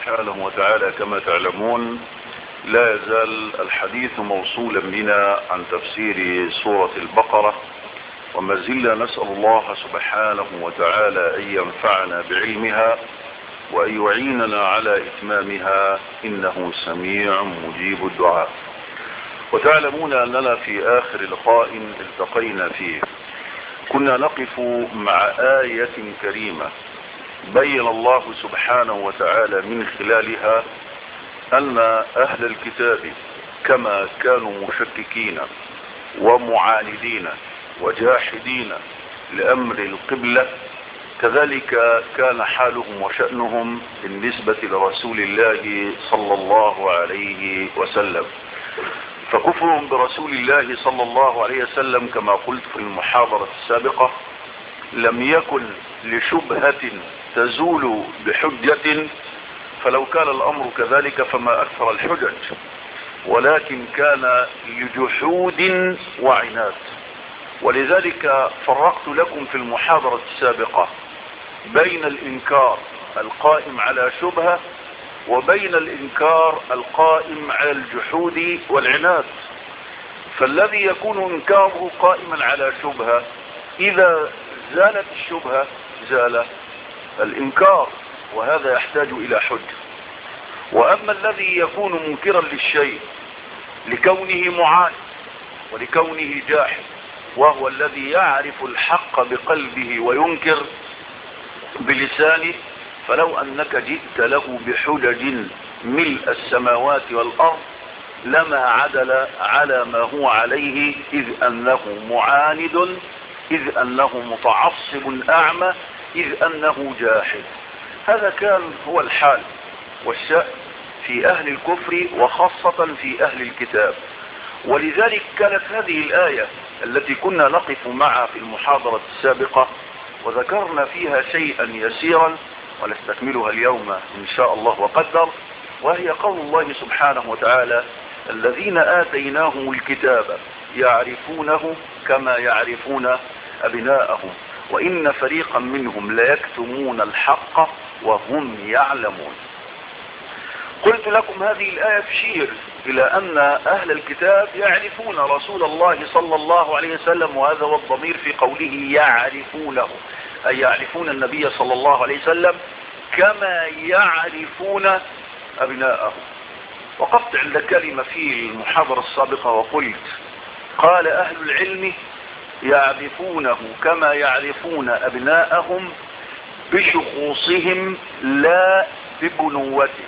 سبحانه وتعالى كما تعلمون لا يزال الحديث موصولا بنا عن تفسير سورة البقرة وما زلنا نسأل الله سبحانه وتعالى أن ينفعنا بعلمها وأن يعيننا على إتمامها إنه سميع مجيب الدعاء وتعلمون أننا في آخر لقاء التقينا فيه كنا نقف مع آية كريمة بين الله سبحانه وتعالى من خلالها أن أهل الكتاب كما كانوا مشككين ومعاندين وجاحدين لأمر القبلة كذلك كان حالهم وشأنهم بالنسبة لرسول الله صلى الله عليه وسلم فكفرهم برسول الله صلى الله عليه وسلم كما قلت في المحاضرة السابقة لم يكن لشبهة تزول بحجة فلو كان الأمر كذلك فما أكثر الحجج ولكن كان لجحود وعناد ولذلك فرقت لكم في المحاضرة السابقة بين الإنكار القائم على شبهة وبين الإنكار القائم على الجحود والعناد فالذي يكون إنكاره قائما على شبهة إذا زالت الشبهة زال الإنكار وهذا يحتاج إلى حجة وأما الذي يكون منكرا للشيء لكونه معاند ولكونه جاحد وهو الذي يعرف الحق بقلبه وينكر بلسانه فلو أنك جئت له بحجج ملء السماوات والأرض لما عدل على ما هو عليه إذ أنه معاند إذ أنه متعصب أعمى إذ أنه جاحد هذا كان هو الحال والشأن في أهل الكفر وخاصة في أهل الكتاب ولذلك كانت هذه الآية التي كنا نقف معها في المحاضرة السابقة وذكرنا فيها شيئا يسيرا ونستكملها اليوم إن شاء الله وقدر وهي قول الله سبحانه وتعالى الذين آتيناهم الكتاب يعرفونه كما يعرفون أبناءهم وإن فريقا منهم ليكتمون الحق وهم يعلمون قلت لكم هذه الآية تشير إلى أن أهل الكتاب يعرفون رسول الله صلى الله عليه وسلم وهذا هو الضمير في قوله يعرفونه أي يعرفون النبي صلى الله عليه وسلم كما يعرفون أبناءهم وقفت عند كلمة في المحاضرة السابقة وقلت قال أهل العلم يعرفونه كما يعرفون أبناءهم بشخوصهم لا ببنوته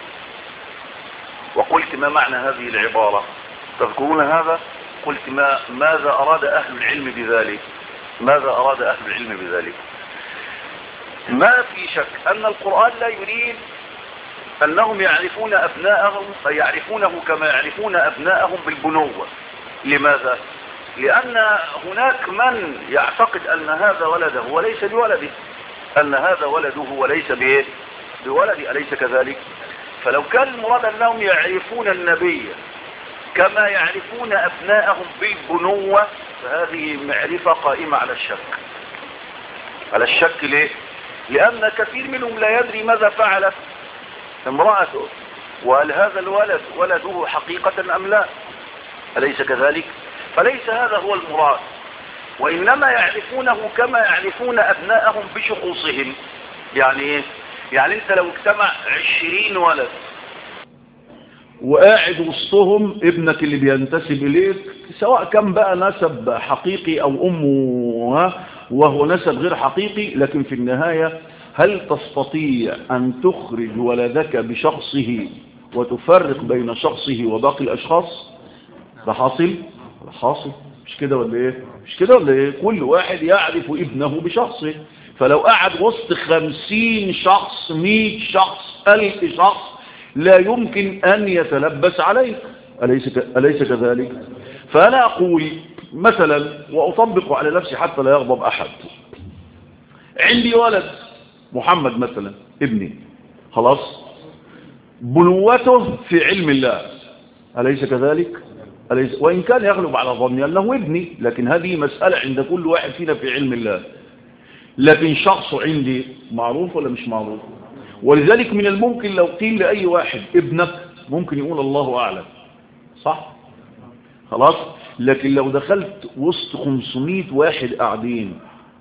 وقلت ما معنى هذه العبارة تذكرون هذا قلت ما ماذا أراد أهل العلم بذلك ماذا أراد أهل العلم بذلك ما في شك أن القرآن لا يريد أنهم يعرفون أبناءهم يعرفونه كما يعرفون أبناءهم بالبنوة لماذا لأن هناك من يعتقد أن هذا ولده وليس بولده أن هذا ولده وليس بإيه بولده أليس كذلك فلو كان المراد أنهم يعرفون النبي كما يعرفون أبناءهم بالبنوة فهذه معرفة قائمة على الشك على الشك ليه لأن كثير منهم لا يدري ماذا فعلت امرأته وهل هذا الولد ولده حقيقة أم لا أليس كذلك فليس هذا هو المراد وإنما يعرفونه كما يعرفون أبناءهم بشخوصهم يعني ايه يعني انت لو اجتمع عشرين ولد وقاعد وسطهم ابنك اللي بينتسب إليك سواء كان بقى نسب حقيقي أو أمه وهو نسب غير حقيقي لكن في النهاية هل تستطيع أن تخرج ولدك بشخصه وتفرق بين شخصه وباقي الأشخاص ده حاصل حاصل مش كده ولا ايه مش كده ولا ايه كل واحد يعرف ابنه بشخصه فلو قعد وسط خمسين شخص مئة شخص ألف شخص لا يمكن أن يتلبس عليك أليس, أليس كذلك فأنا أقول مثلا وأطبق على نفسي حتى لا يغضب أحد عندي ولد محمد مثلا ابني خلاص بنوته في علم الله أليس كذلك أليس وإن كان يغلب على ظني أنه ابني لكن هذه مسألة عند كل واحد فينا في علم الله لكن شخص عندي معروف ولا مش معروف ولذلك من الممكن لو قيل لأي واحد ابنك ممكن يقول الله أعلم صح خلاص لكن لو دخلت وسط 500 واحد قاعدين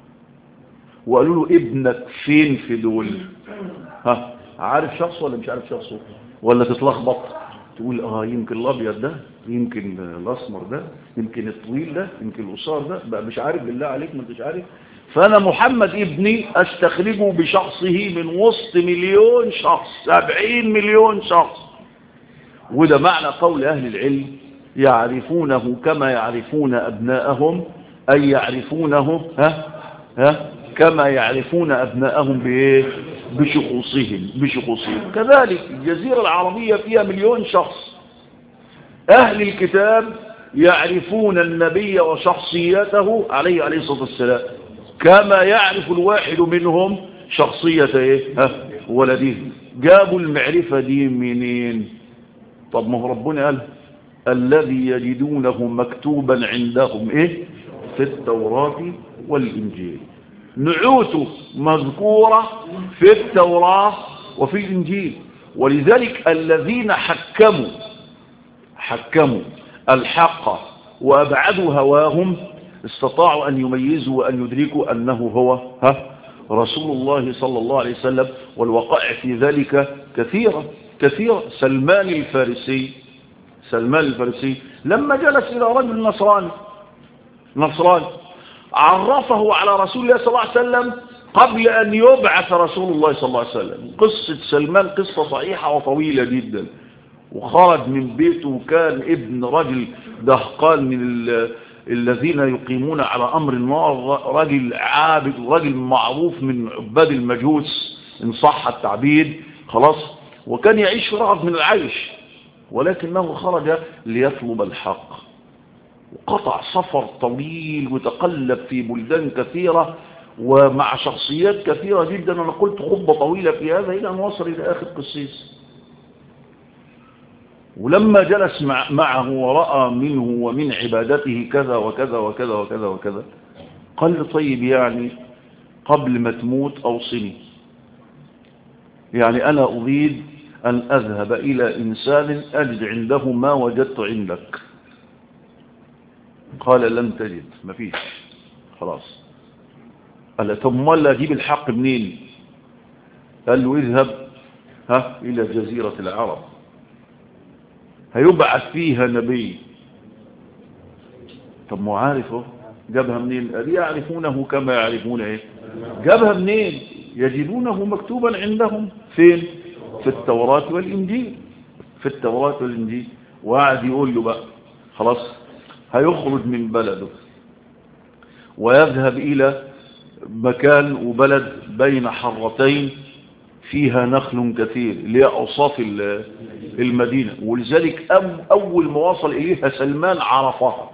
وقالوا له ابنك فين في دول ها عارف شخص ولا مش عارف شخصه ولا تتلخبط تقول اه يمكن الابيض ده يمكن الاسمر ده يمكن الطويل ده يمكن القصار ده بقى مش عارف بالله عليك ما انتش عارف فانا محمد ابني استخرجه بشخصه من وسط مليون شخص سبعين مليون شخص وده معنى قول اهل العلم يعرفونه كما يعرفون ابناءهم اي يعرفونه ها ها كما يعرفون ابناءهم بايه بشخوصهم بشخوصهم كذلك الجزيرة العربية فيها مليون شخص أهل الكتاب يعرفون النبي وشخصيته عليه عليه الصلاة والسلام كما يعرف الواحد منهم شخصية إيه؟ ها ولده جابوا المعرفة دي منين طب ما هو ربنا قال الذي يجدونه مكتوبا عندهم إيه في التوراة والإنجيل نعوته مذكورة في التوراة وفي الإنجيل ولذلك الذين حكموا حكموا الحق وأبعدوا هواهم استطاعوا أن يميزوا وأن يدركوا أنه هو ها رسول الله صلى الله عليه وسلم والوقائع في ذلك كثيرة كثيرة سلمان الفارسي سلمان الفارسي لما جلس إلى رجل نصراني نصراني عرفه على رسول الله صلى الله عليه وسلم قبل أن يبعث رسول الله صلى الله عليه وسلم قصة سلمان قصة صحيحة وطويلة جدا وخرج من بيته وكان ابن رجل دهقان من الذين يقيمون على أمر النار رجل عابد رجل معروف من عباد المجوس إن صح التعبيد خلاص وكان يعيش في رغد من العيش ولكنه خرج ليطلب الحق وقطع سفر طويل وتقلب في بلدان كثيرة ومع شخصيات كثيرة جدا أنا قلت خطبة طويلة في هذا إلى أن وصل إلى آخر قسيس ولما جلس مع معه ورأى منه ومن عبادته كذا وكذا وكذا وكذا وكذا قال له طيب يعني قبل ما تموت أوصني يعني أنا أريد أن أذهب إلى إنسان أجد عنده ما وجدت عندك قال لم تجد مفيش خلاص قال طب امال اجيب الحق منين قال له اذهب ها الى جزيرة العرب هيبعث فيها نبي طب ما عارفه جابها منين قال يعرفونه كما يعرفون ايه جابها منين يجدونه مكتوبا عندهم فين في التوراة والإنجيل في التوراة والإنجيل وقعد يقول له بقى خلاص هيخرج من بلده ويذهب إلى مكان وبلد بين حرتين فيها نخل كثير اللي هي أوصاف المدينة ولذلك أول ما وصل إليها سلمان عرفها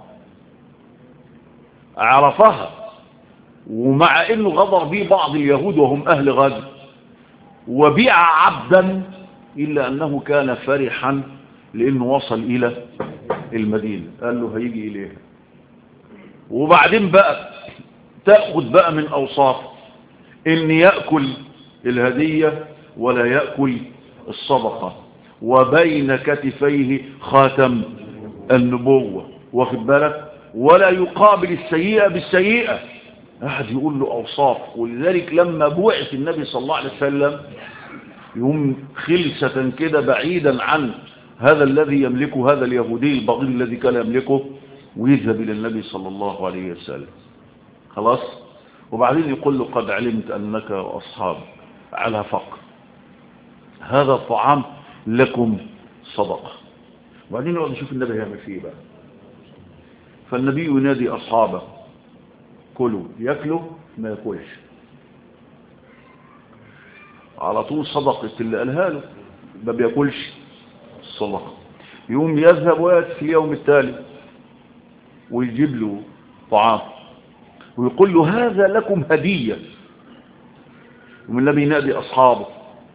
عرفها ومع أنه غضر به بعض اليهود وهم أهل غد وبيع عبدا إلا أنه كان فرحا لأنه وصل إلى المدينة قال له هيجي إليها وبعدين بقى تأخذ بقى من أوصاف إن يأكل الهدية ولا يأكل الصدقة وبين كتفيه خاتم النبوة واخد بالك ولا يقابل السيئة بالسيئة أحد يقول له أوصاف ولذلك لما بعث النبي صلى الله عليه وسلم يوم خلسة كده بعيدا عن هذا الذي يملكه هذا اليهودي البغيض الذي كان يملكه ويذهب إلى النبي صلى الله عليه وسلم خلاص وبعدين يقول له قد علمت أنك وأصحاب على فقر هذا الطعام لكم صدقة وبعدين يقعد يشوف النبي يعمل فيه بقى فالنبي ينادي أصحابه كلوا ياكلوا ما ياكلش على طول صدقة اللي قالها له ما بياكلش الصدقة يوم يذهب ويأتي في اليوم التالي ويجيب له طعام ويقول له هذا لكم هدية ومن النبي ينادي أصحابه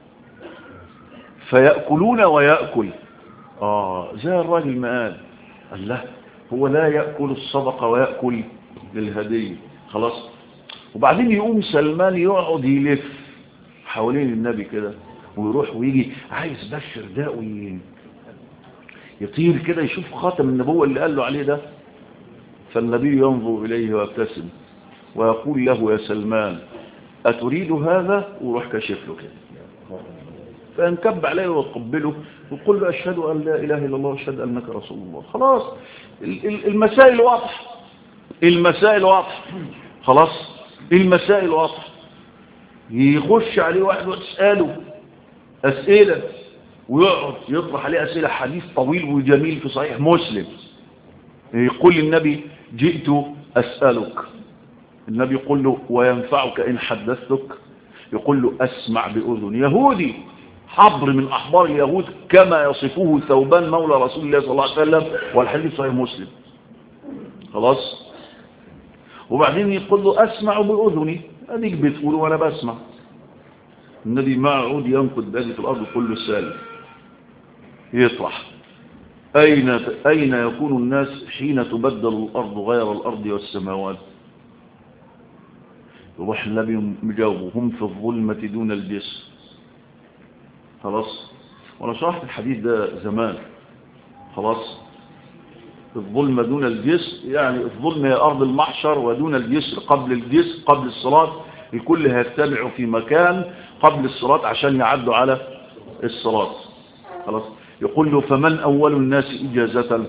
فيأكلون ويأكل آه زي الراجل ما قال قال له هو لا يأكل الصدقة ويأكل للهدية خلاص وبعدين يقوم سلمان يقعد يلف حوالين النبي كده ويروح ويجي عايز بشر ده وي... يطير كده يشوف خاتم النبوة اللي قال له عليه ده فالنبي ينظر إليه ويبتسم ويقول له يا سلمان أتريد هذا وروح كشف له كده فينكب عليه ويقبله ويقول له أشهد أن لا إله إلا الله وأشهد أنك رسول الله خلاص المسائل واضحة المسائل واضحة خلاص المسائل واضحة يخش عليه واحد ويسأله أسئلة ويقعد يطرح عليه أسئلة حديث طويل وجميل في صحيح مسلم يقول للنبي جئت أسألك النبي يقول له وينفعك إن حدثتك يقول له أسمع بأذن يهودي حبر من أحبار اليهود كما يصفه ثوبان مولى رسول الله صلى الله عليه وسلم والحديث صحيح مسلم خلاص وبعدين يقول له أسمع بأذني أديك بتقول وأنا بسمع النبي ما عود ينقد بأذن في الأرض كله سالم يطرح أين, أين يكون الناس حين تبدل الأرض غير الأرض والسماوات يروح النبي مجاوبه هم في الظلمة دون الجسم خلاص وانا شرحت الحديث ده زمان خلاص الظلمة دون الجسر يعني الظلمة هي أرض المحشر ودون الجسر قبل الجسر قبل الصلاة الكل هيجتمعوا في مكان قبل الصلاة عشان يعدوا على الصلاة خلاص يقول له فمن أول الناس إجازة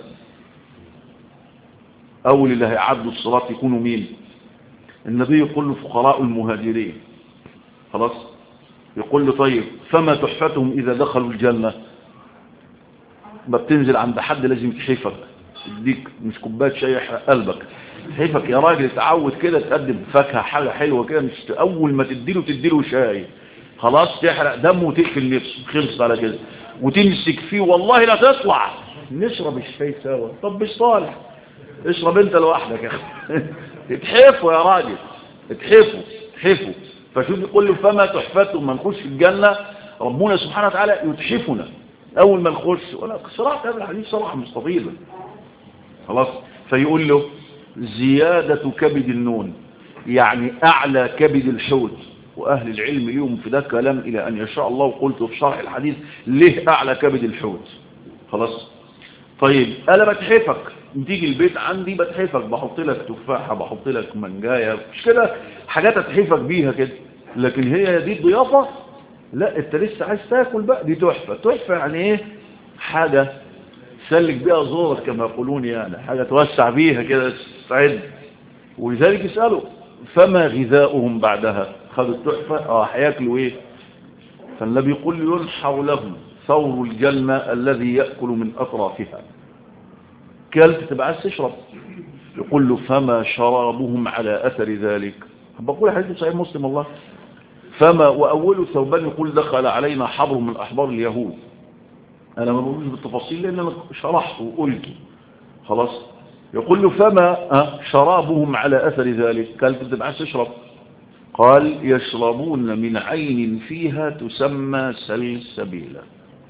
أول اللي هيعدوا الصلاة يكونوا مين النبي يقول له فقراء المهاجرين خلاص يقول له طيب فما تحفتهم إذا دخلوا الجنة ما بتنزل عند حد لازم تحفك يديك مش كوبايه شاي يحرق قلبك تحفك يا راجل اتعود كده تقدم فاكهه حاجه حلوه كده مش اول ما تديله تديله شاي خلاص تحرق دمه وتقفل نفسه خلص على كده وتمسك فيه والله لا تطلع نشرب الشاي سوا طب مش صالح اشرب انت لوحدك يا اخي اتحفوا يا راجل اتحفوا اتحفوا فشوف يقول له فما تحفتهم ما نخش الجنة ربنا سبحانه وتعالى يتحفنا أول ما نخش ولا صراحة هذا الحديث صراحة مستطيلة خلاص فيقول له زيادة كبد النون يعني أعلى كبد الحوت وأهل العلم اليوم في ده كلام إلى أن يشاء الله وقلت في شرح الحديث ليه أعلى كبد الحوت خلاص طيب أنا بتحفك تيجي البيت عندي بتحفك بحط لك تفاحة بحط لك منجاية مش كده حاجات اتحفك بيها كده لكن هي دي الضيافة لا انت لسه عايز تاكل بقى دي تحفة تحفة يعني ايه حاجة تسلك بيها زورك كما يقولون يعني حاجة توسع بيها كده تستعد ولذلك يسألوا فما غذاؤهم بعدها خدوا التحفة اه هياكلوا ايه فالنبي يقول ينحو لهم ثور الجنة الذي يأكل من أطرافها كلت تبقى عايز تشرب يقول له فما شرابهم على أثر ذلك بقول حديث صحيح مسلم الله فما وأول ثوبان يقول دخل علينا حبر من أحبار اليهود أنا ما بقولش بالتفاصيل لأن أنا شرحت وقلت خلاص يقول له فما شرابهم على أثر ذلك كلت تبقى عايز تشرب قال يشربون من عين فيها تسمى سلسبيلا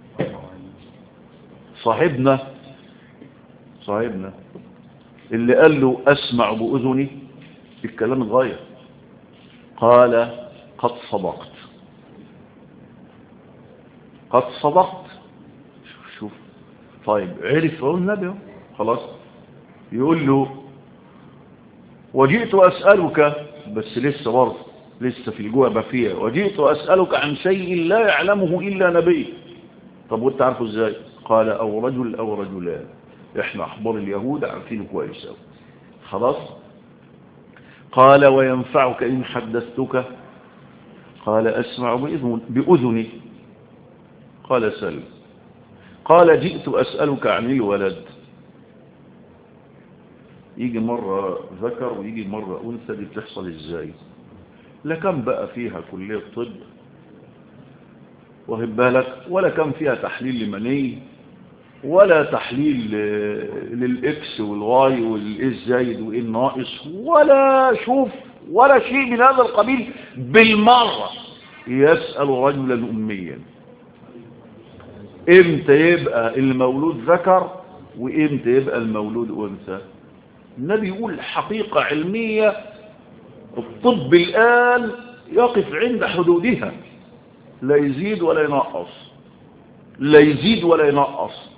صاحبنا صاحبنا اللي قال له أسمع بأذني الكلام اتغير قال قد صدقت قد صدقت شوف, شوف طيب عرف هو النبي خلاص يقول له وجئت أسألك بس لسه برضه لسه في الجوع فيها وجئت أسألك عن شيء لا يعلمه إلا نبي طب وانت عارفه ازاي قال أو رجل أو رجلان احنا أحبار اليهود عارفينه كويس أوي خلاص قال وينفعك إن حدثتك قال أسمع بإذن بأذني قال سل قال جئت أسألك عن الولد يجي مرة ذكر ويجي مرة أنثى دي بتحصل إزاي لكم بقى فيها كلية طب وهب بالك ولا كان فيها تحليل لمني ولا تحليل للإكس والواي والإيه الزايد وإيه الناقص ولا شوف ولا شيء من هذا القبيل بالمرة يسأل رجلا أميا امتى يبقى المولود ذكر وامتى يبقى المولود أنثى النبي يقول حقيقة علمية الطب الآن يقف عند حدودها لا يزيد ولا ينقص لا يزيد ولا ينقص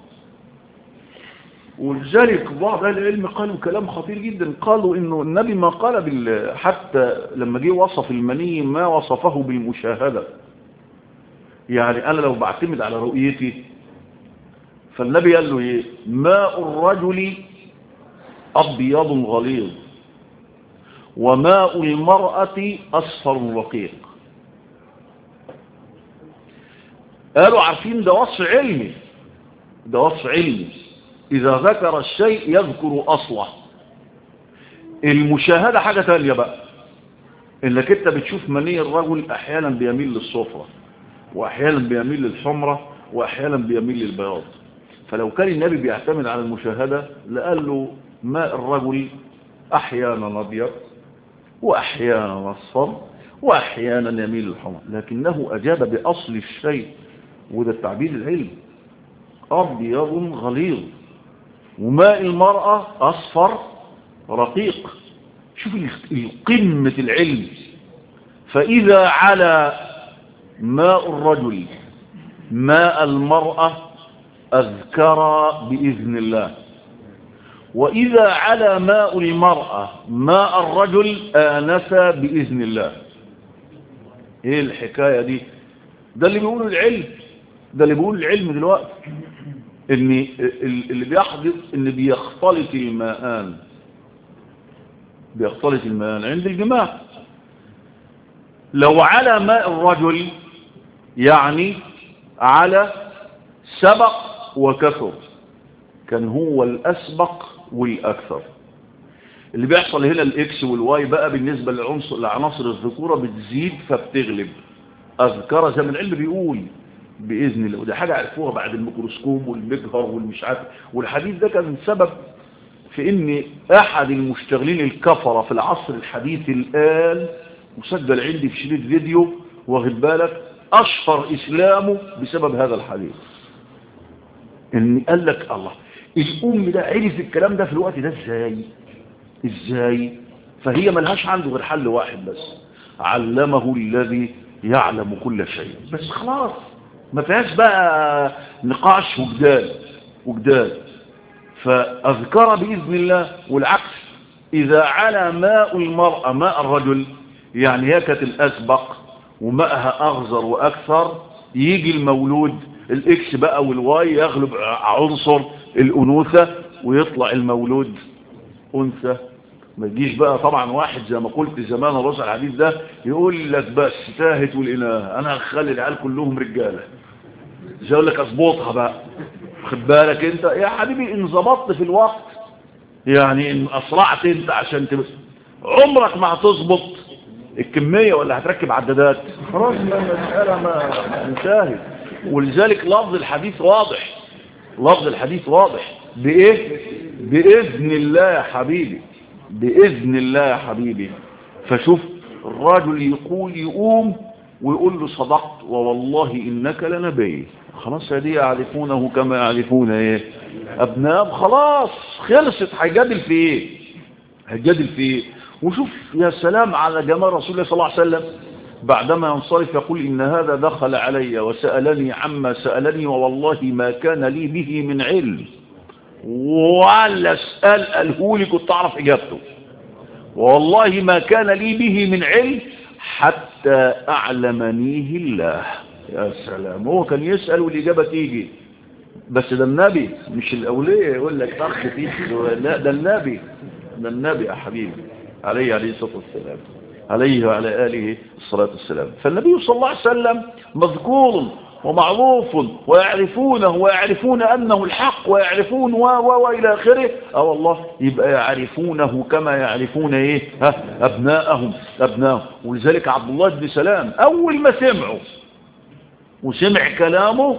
ولذلك بعض اهل العلم قالوا كلام خطير جدا قالوا انه النبي ما قال بال حتى لما جه وصف المني ما وصفه بالمشاهدة يعني انا لو بعتمد على رؤيتي فالنبي قال له ايه ماء الرجل ابيض غليظ وماء المرأة اصفر رقيق قالوا عارفين ده وصف علمي ده وصف علمي إذا ذكر الشيء يذكر أصله المشاهدة حاجة تانية بقى إنك أنت بتشوف مني الرجل أحيانا بيميل للصفرة وأحيانا بيميل للحمرة وأحيانا بيميل للبياض فلو كان النبي بيعتمد على المشاهدة لقال له ماء الرجل أحيانا أبيض وأحيانا أصفر وأحيانا يميل للحمر لكنه أجاب بأصل الشيء وده التعبير العلمي أبيض غليظ وماء المرأة أصفر رقيق شوف قمة العلم فإذا على ماء الرجل ماء المرأة أذكر بإذن الله وإذا على ماء المرأة ماء الرجل آنس بإذن الله ايه الحكاية دي ده اللي بيقوله العلم ده اللي بيقول العلم دلوقتي ان اللي بيحدث ان بيختلط الماءان بيختلط الماءان عند الجماع لو على ماء الرجل يعني على سبق وكثر كان هو الأسبق والأكثر اللي بيحصل هنا الإكس والواي بقى بالنسبة لعنصر لعناصر الذكورة بتزيد فبتغلب أذكر زي ما العلم بيقول بإذن الله وده حاجة عرفوها بعد الميكروسكوب والمجهر والمش عارف والحديث ده كان سبب في ان احد المشتغلين الكفرة في العصر الحديث الآن مسجل عندي في شريط فيديو واخد بالك اشهر اسلامه بسبب هذا الحديث ان قال لك الله الام ده عرف الكلام ده في الوقت ده ازاي ازاي فهي ملهاش عنده غير حل واحد بس علمه الذي يعلم كل شيء بس خلاص ما فيهاش بقى نقاش وجدال وجدال فأذكر بإذن الله والعكس إذا على ماء المرأة ماء الرجل يعني هي كانت الأسبق وماءها أغزر وأكثر يجي المولود الإكس بقى والواي يغلب عنصر الأنوثة ويطلع المولود أنثى ما تجيش بقى طبعا واحد زي ما قلت زمان الرسول الحديث ده يقول لك بس تاهت والإله أنا هخلي العيال كلهم رجالة زي يقول لك اظبطها بقى خد بالك انت يا حبيبي ان ظبطت في الوقت يعني ان اسرعت انت عشان تبس عمرك ما هتظبط الكمية ولا هتركب عدادات خلاص المسألة ما انتهت ولذلك لفظ الحديث واضح لفظ الحديث واضح بإيه بإذن الله يا حبيبي بإذن الله يا حبيبي فشوف الراجل يقول يقوم ويقول له صدقت ووالله إنك لنبي خلاص هدي يعرفونه كما يعرفون ايه ابناء خلاص خلصت هيجادل في ايه هيجادل في ايه وشوف يا سلام على جمال رسول الله صلى الله عليه وسلم بعدما ينصرف يقول إن هذا دخل علي وسألني عما سألني ووالله ما كان لي به من علم ولا اسأل الهولي كنت أعرف إجابته والله ما كان لي به من علم حتى أعلمنيه الله يا سلام هو كان يسأل والإجابة تيجي بس ده النبي مش الأولية يقول لك طرخ تيجي لا ده النبي ده النبي يا حبيبي عليه عليه الصلاة والسلام عليه وعلى آله الصلاة والسلام فالنبي صلى الله عليه وسلم مذكور ومعروف ويعرفونه ويعرفون أنه الحق ويعرفون و و وإلى آخره أو الله يبقى يعرفونه كما يعرفون إيه ها أبناءهم أبناءهم ولذلك عبد الله بن سلام أول ما سمعوا وسمع كلامه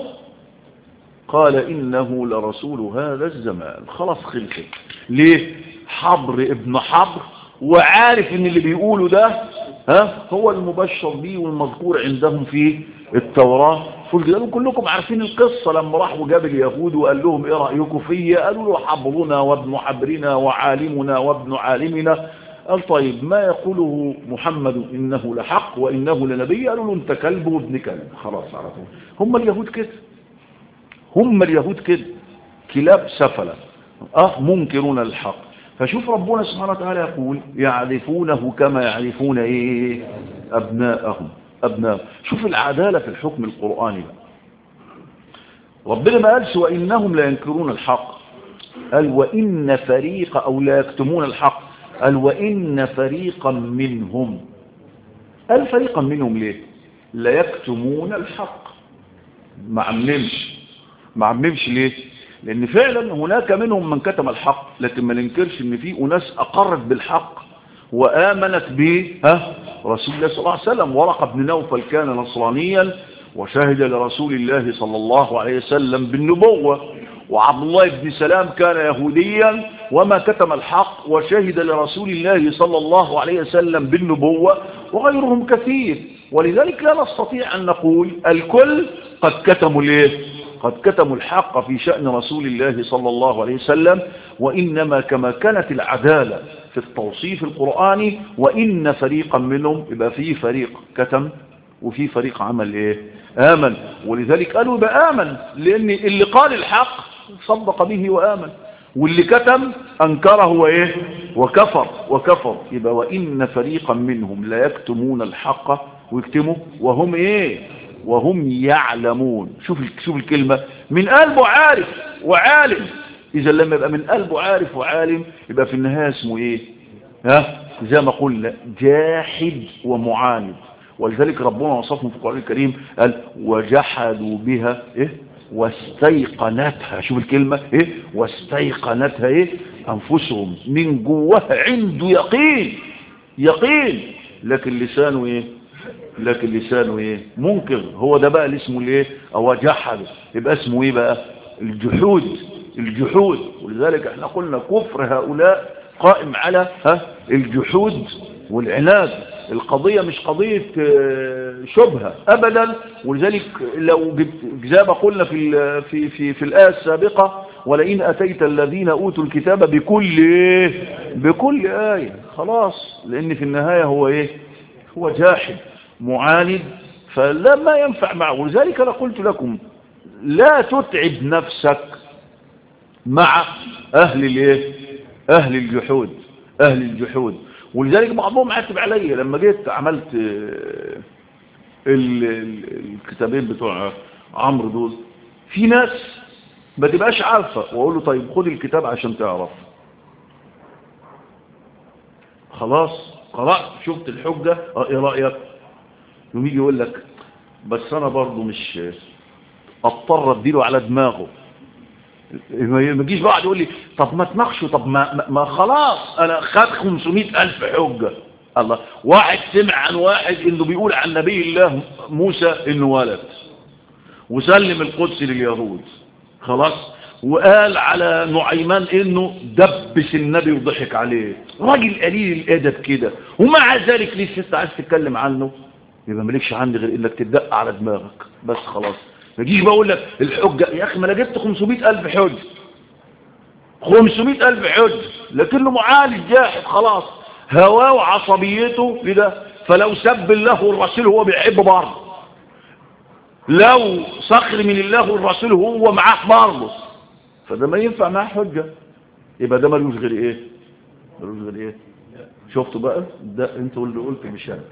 قال إنه لرسول هذا الزمان خلاص خلصت ليه حبر ابن حبر وعارف ان اللي بيقوله ده ها هو المبشر به والمذكور عندهم في التوراة فقالوا كلكم عارفين القصة لما راح وجاب اليهود وقال لهم ايه رأيكم فيا قالوا له حبرنا وابن حبرنا وعالمنا وابن عالمنا قال طيب ما يقوله محمد إنه لحق وإنه لنبي قالوا له انت كلب وابن كلب خلاص عرفوا هم اليهود كده هم اليهود كده كلاب سفلة اه منكرون الحق فشوف ربنا سبحانه وتعالى يقول يعرفونه كما يعرفون ايه ابناءهم ابناء شوف العدالة في الحكم القرآني بقى ربنا ما قالش وإنهم لا ينكرون الحق قال وإن فريق أو لا يكتمون الحق قال وإن فريقا منهم قال فريقا منهم ليه لا يكتمون الحق ما عممش ما عممش ليه لأن فعلا هناك منهم من كتم الحق لكن ما ننكرش ان في أناس أقرت بالحق وآمنت به ها رسول الله صلى الله عليه وسلم ورقة بن نوفل كان نصرانيا وشهد لرسول الله صلى الله عليه وسلم بالنبوة وعبد الله بن سلام كان يهوديا وما كتم الحق وشهد لرسول الله صلى الله عليه وسلم بالنبوة وغيرهم كثير ولذلك لا نستطيع أن نقول الكل قد كتموا ليه قد كتموا الحق في شأن رسول الله صلى الله عليه وسلم وإنما كما كانت العدالة في التوصيف القرآني وإن فريقا منهم يبقى فيه فريق كتم وفي فريق عمل ايه آمن ولذلك قالوا يبقى آمن لأن اللي قال الحق صدق به وآمن واللي كتم أنكره وإيه وكفر وكفر يبقى وإن فريقا منهم لا يكتمون الحق ويكتموا وهم إيه وهم يعلمون شوف شوف الكلمة من قلبه عارف وعالم إذا لما يبقى من قلبه عارف وعالم يبقى في النهاية اسمه إيه ها زي ما قلنا جاحد ومعاند ولذلك ربنا وصفهم في القرآن الكريم قال وجحدوا بها إيه واستيقنتها شوف الكلمة إيه واستيقنتها إيه أنفسهم من جواها عنده يقين يقين لكن لسانه إيه لكن لسانه إيه منكر هو ده بقى اللي اسمه الإيه أو جحد يبقى اسمه إيه بقى الجحود الجحود ولذلك احنا قلنا كفر هؤلاء قائم على ها الجحود والعناد القضية مش قضية شبهة أبدا ولذلك لو زي ما قلنا في في في في الآية السابقة ولئن أتيت الذين أوتوا الكتاب بكل إيه بكل آية خلاص لأن في النهاية هو إيه هو جاحد معاند فلا ما ينفع معه ولذلك أنا قلت لكم لا تتعب نفسك مع أهل الإيه أهل الجحود أهل الجحود ولذلك بعضهم عاتب عليا لما جيت عملت الكتابين بتوع عمرو دول في ناس ما تبقاش عارفة واقول له طيب خد الكتاب عشان تعرف خلاص قرأت شفت الحجة ايه رأيك يوم يجي يقول لك بس انا برضو مش اضطر اديله على دماغه ما يجيش بعد يقول لي طب ما تناقشه طب ما, ما خلاص انا خد 500 الف حجة الله واحد سمع عن واحد انه بيقول عن نبي الله موسى انه ولد وسلم القدس لليهود خلاص وقال على نعيمان انه دبس النبي وضحك عليه راجل قليل الادب كده ومع ذلك لسه انت عايز تتكلم عنه يبقى مالكش عندي غير انك تدق على دماغك بس خلاص ما تجيش بقول لك الحجة يا أخي ما أنا جبت 500 ألف حج 500 ألف حج لكنه معالج جاحد خلاص هواه وعصبيته لده فلو سب الله والرسول هو بيحب برضه لو صخر من الله والرسول هو معاه برضه فده ما ينفع معاه حجة يبقى ده ملوش غير ايه ملوش غير ايه شفتوا بقى ده انتوا اللي قلت مش انا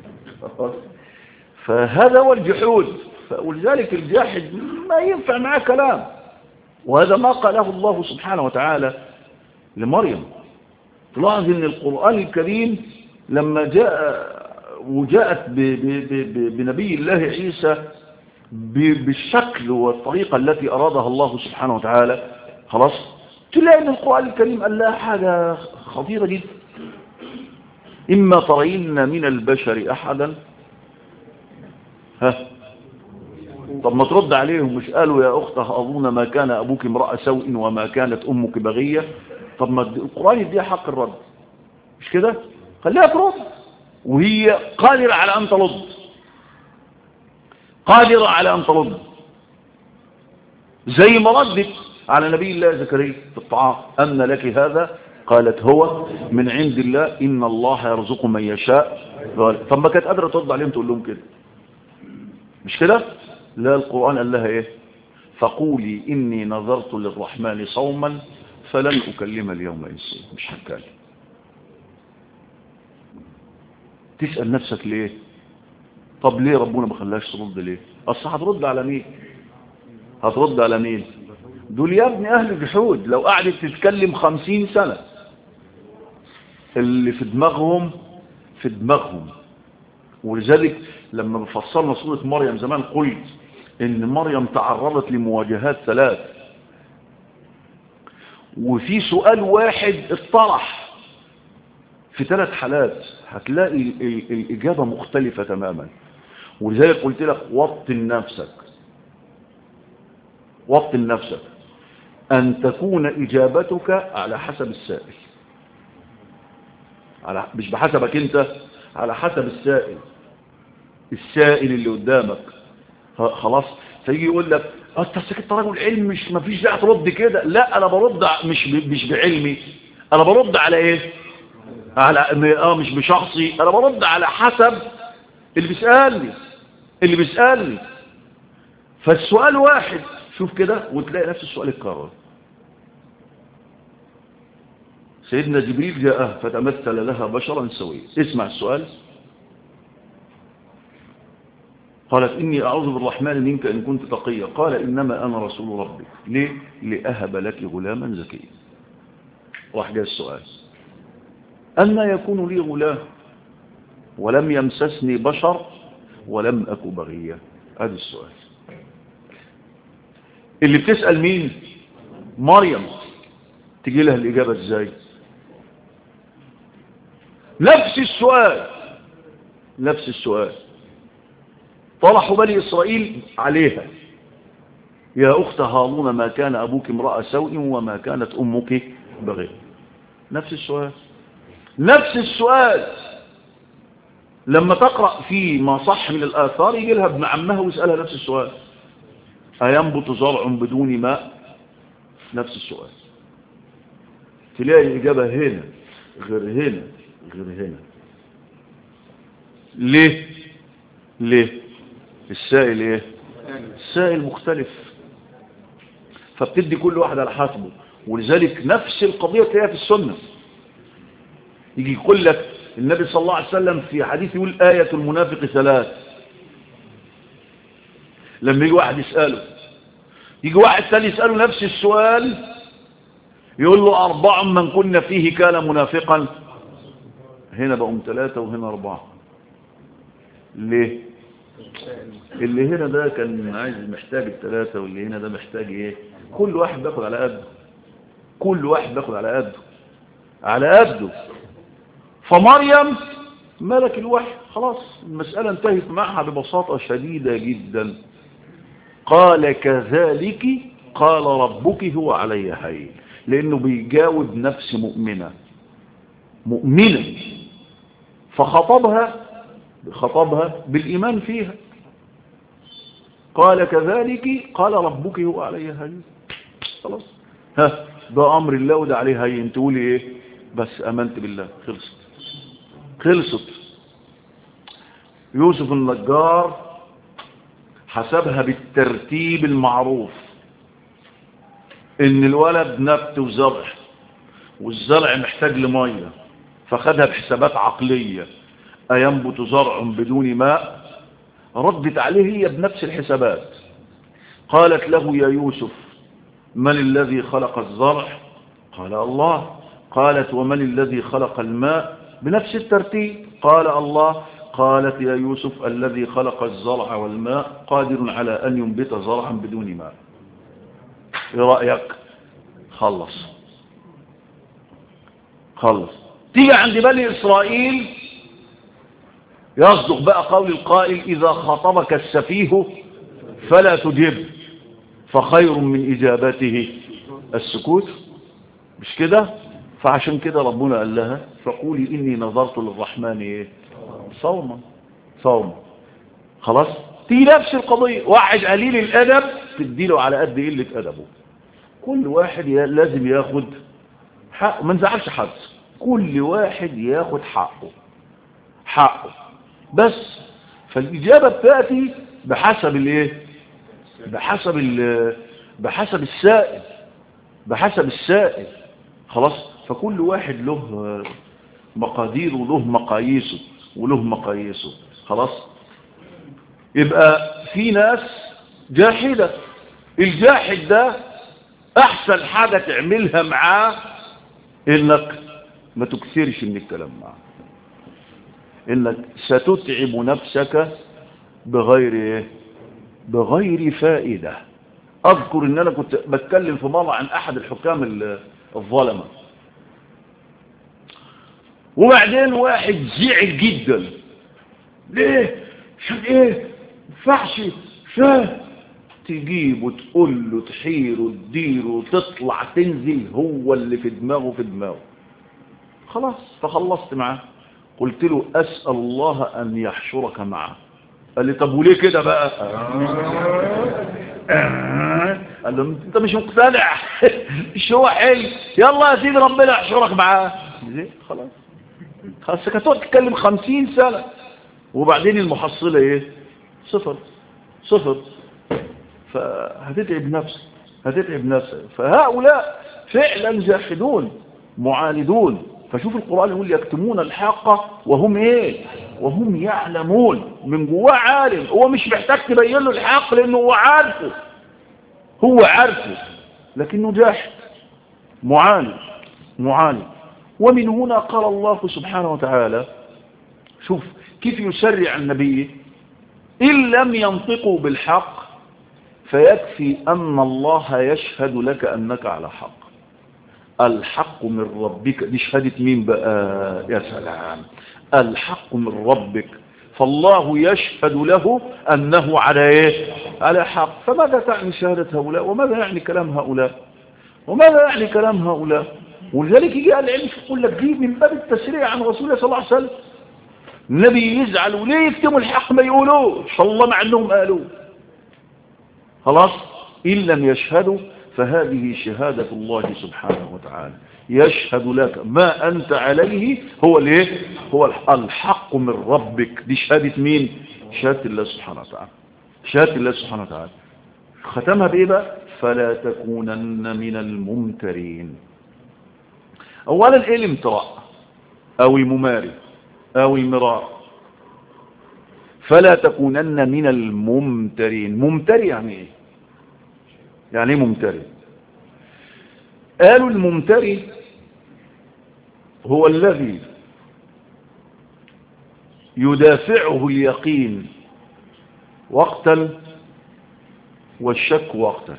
فهذا هو الجحود ولذلك الجاحد ما ينفع معاه كلام وهذا ما قاله الله سبحانه وتعالى لمريم تلاحظ ان القرآن الكريم لما جاء وجاءت ب ب ب بنبي الله عيسى بالشكل والطريقة التي أرادها الله سبحانه وتعالى خلاص تلاقي ان القرآن الكريم قال لها حاجة خطيرة جدا إما ترين من البشر أحدا ها طب ما ترد عليهم مش قالوا يا أخته أظن ما كان أبوك امرأة سوء وما كانت أمك بغية طب ما القرآن يديها حق الرد مش كده خليها ترد وهي قادرة على أن ترد قادرة على أن ترد زي ما ردت على نبي الله زكريا في الطعام أن لك هذا قالت هو من عند الله إن الله يرزق من يشاء طب ما كانت قادرة ترد عليهم تقول لهم كده مش كده لا القرآن قال لها ايه فقولي إني نظرت للرحمن صوما فلن أكلم اليوم إنسيا مش هتكلم تسأل نفسك ليه طب ليه ربنا ما خلاش ترد ليه اصل هترد على مين هترد على مين دول يا ابني اهل الجحود لو قعدت تتكلم خمسين سنة اللي في دماغهم في دماغهم ولذلك لما بفصلنا سورة مريم زمان قلت ان مريم تعرضت لمواجهات ثلاث وفي سؤال واحد اطرح في ثلاث حالات هتلاقي الإجابة مختلفة تماما ولذلك قلت لك وطن نفسك وطن نفسك أن تكون إجابتك على حسب السائل على مش بحسبك أنت على حسب السائل السائل اللي قدامك خلاص فيجي يقول لك انت سكت رجل علم مش ما فيش داعي ترد كده لا انا برد مش مش بعلمي انا برد على ايه على اه مش بشخصي انا برد على حسب اللي بيسالني اللي بيسالني فالسؤال واحد شوف كده وتلاقي نفس السؤال اتكرر سيدنا جبريل جاء فتمثل لها بشرا سويا اسمع السؤال قالت إني أعوذ بالرحمن منك إن كنت تقيا قال إنما أنا رسول ربك ليه؟ لأهب لك غلاما زكيا راح جاء السؤال أما يكون لي غلام ولم يمسسني بشر ولم أكو بغيا هذا السؤال اللي بتسأل مين مريم تجي لها الإجابة ازاي نفس السؤال نفس السؤال طرحوا بني إسرائيل عليها يا أخت هارون ما كان أبوك امرأة سوء وما كانت أمك بغير نفس السؤال نفس السؤال لما تقرأ في ما صح من الآثار يجي لها ابن عمها ويسألها نفس السؤال أينبت زرع بدون ماء نفس السؤال تلاقي الإجابة هنا غير هنا غير هنا ليه ليه السائل ايه السائل مختلف فبتدي كل واحد على حسبه ولذلك نفس القضية تلاقيها في السنة يجي يقول لك النبي صلى الله عليه وسلم في حديث يقول آية المنافق ثلاث لما يجي واحد يسأله يجي واحد ثاني يسأله نفس السؤال يقول له أربع من كنا فيه كان منافقا هنا بقوا ثلاثة وهنا أربعة ليه اللي هنا ده كان عايز محتاج الثلاثة واللي هنا ده محتاج ايه كل واحد بياخد على قده كل واحد بياخد على قده على قده فمريم ملك الوحي خلاص المسألة انتهت معها ببساطة شديدة جدا قال كذلك قال ربك هو علي حي لانه بيجاوب نفس مؤمنة مؤمنة فخطبها خطبها بالإيمان فيها قال كذلك قال ربك هو علي هين خلاص ها ده أمر الله وده عليه هين تقولي إيه بس أمنت بالله خلصت خلصت يوسف النجار حسبها بالترتيب المعروف ان الولد نبت وزرع والزرع محتاج لميه فخدها بحسابات عقليه أينبت زرع بدون ماء ردت عليه هي بنفس الحسابات قالت له يا يوسف من الذي خلق الزرع قال الله قالت ومن الذي خلق الماء بنفس الترتيب قال الله قالت يا يوسف الذي خلق الزرع والماء قادر على أن ينبت زرعا بدون ماء ايه رأيك خلص خلص تيجي عند بني إسرائيل يصدق بقى قول القائل إذا خاطبك السفيه فلا تجب فخير من إجابته السكوت مش كده فعشان كده ربنا قال لها فقولي إني نظرت للرحمن إيه صوما صوما خلاص تيجي نفس القضية واحد قليل الأدب تديله على قد قلة أدبه كل واحد لازم ياخد حقه ما نزعلش حد كل واحد ياخد حقه حقه بس فالإجابة بتأتي بحسب الايه بحسب ال بحسب السائل بحسب السائل خلاص فكل واحد له مقادير وله مقاييسه وله مقاييسه خلاص يبقى في ناس جاحدة الجاحد ده احسن حاجة تعملها معاه انك ما تكثرش من الكلام معاه انك ستتعب نفسك بغير ايه بغير فائدة اذكر ان انا كنت بتكلم في مرة عن احد الحكام الظلمة وبعدين واحد زعل جدا ليه عشان ايه فحش شاه تجيب وتقول له تحير وتدير وتطلع تنزل هو اللي في دماغه في دماغه خلاص فخلصت معاه قلت له أسأل الله أن يحشرك معه قال لي طب وليه كده بقى قال له انت مش مقتنع مش هو حلو يلا يا سيدي ربنا يحشرك معاه خلاص خلاص كانت تقعد تتكلم خمسين سنة وبعدين المحصلة ايه صفر صفر فهتتعب نفسك هتتعب نفسك فهؤلاء فعلا جاحدون معاندون فشوف القرآن يقول يكتمون الحق وهم ايه وهم يعلمون من جواه عالم هو مش محتاج تبين له الحق لانه هو عارفه هو عارفه لكنه جاحد معاند معاند ومن هنا قال الله سبحانه وتعالى شوف كيف يسرع النبي إن لم ينطقوا بالحق فيكفي أن الله يشهد لك أنك على حق الحق من ربك دي شهادة مين بقى يا سلام الحق من ربك فالله يشهد له أنه على إيه على حق فماذا تعني شهادة هؤلاء وماذا يعني كلام هؤلاء وماذا يعني كلام هؤلاء ولذلك يجي العلم يقول لك دي من باب التسريع عن رسول الله صلى الله عليه وسلم النبي يزعل وليه يكتموا الحق ما يقولوش فالله مع انهم قالوا خلاص إن لم يشهدوا فهذه شهادة الله سبحانه وتعالى يشهد لك ما أنت عليه هو الايه هو الحق من ربك دي شهادة مين شهادة الله سبحانه وتعالى شهادة الله سبحانه وتعالى ختمها بإيه بقى فلا تكونن من الممترين أولا إيه الامتراء أو المماري أو المراء فلا تكونن من الممترين ممتري يعني ايه يعني ايه ممتري قالوا الممتري هو الذي يدافعه اليقين وقتا والشك وقتا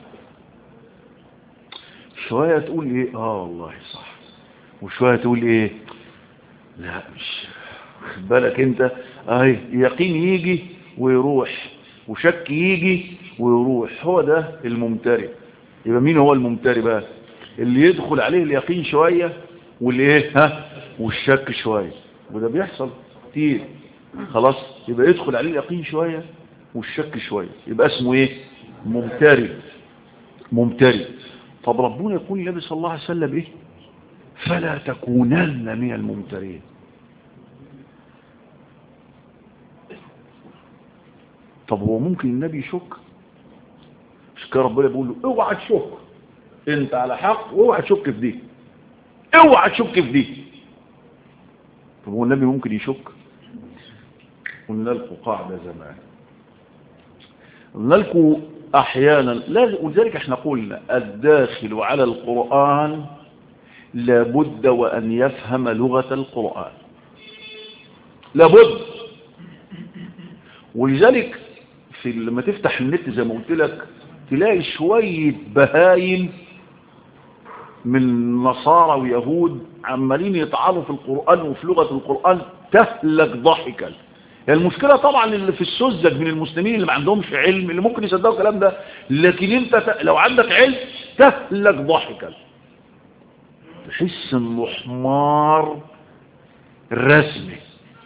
شوية تقول ايه اه والله صح وشوية تقول ايه لا مش خد بالك انت اهي يقين يجي ويروح وشك يجي ويروح هو ده الممتري يبقى مين هو الممتري بقى اللي يدخل عليه اليقين شوية والايه ها والشك شوية وده بيحصل كتير خلاص يبقى يدخل عليه اليقين شوية والشك شوية يبقى اسمه ايه ممتري ممتري طب ربنا يقول النبي صلى الله عليه وسلم ايه فلا تكونن من الممترين طب هو ممكن النبي يشك مش كده ربنا بيقول له اوعى تشك انت على حق واوعى تشك في دي اوعى تشك في دي طب هو النبي ممكن يشك قلنا لكم قاعدة زمان قلنا لكم احيانا لازم ولذلك احنا قلنا الداخل على القرآن لابد وان يفهم لغة القرآن لابد ولذلك في لما تفتح النت زي ما قلت لك تلاقي شوية بهايم من نصارى ويهود عمالين يطعنوا في القرآن وفي لغة القرآن تهلك ضحكا يعني المشكلة طبعا اللي في السذج من المسلمين اللي ما عندهمش علم اللي ممكن يصدقوا الكلام ده لكن انت لو عندك علم تهلك ضحكا تحس انه حمار رسمي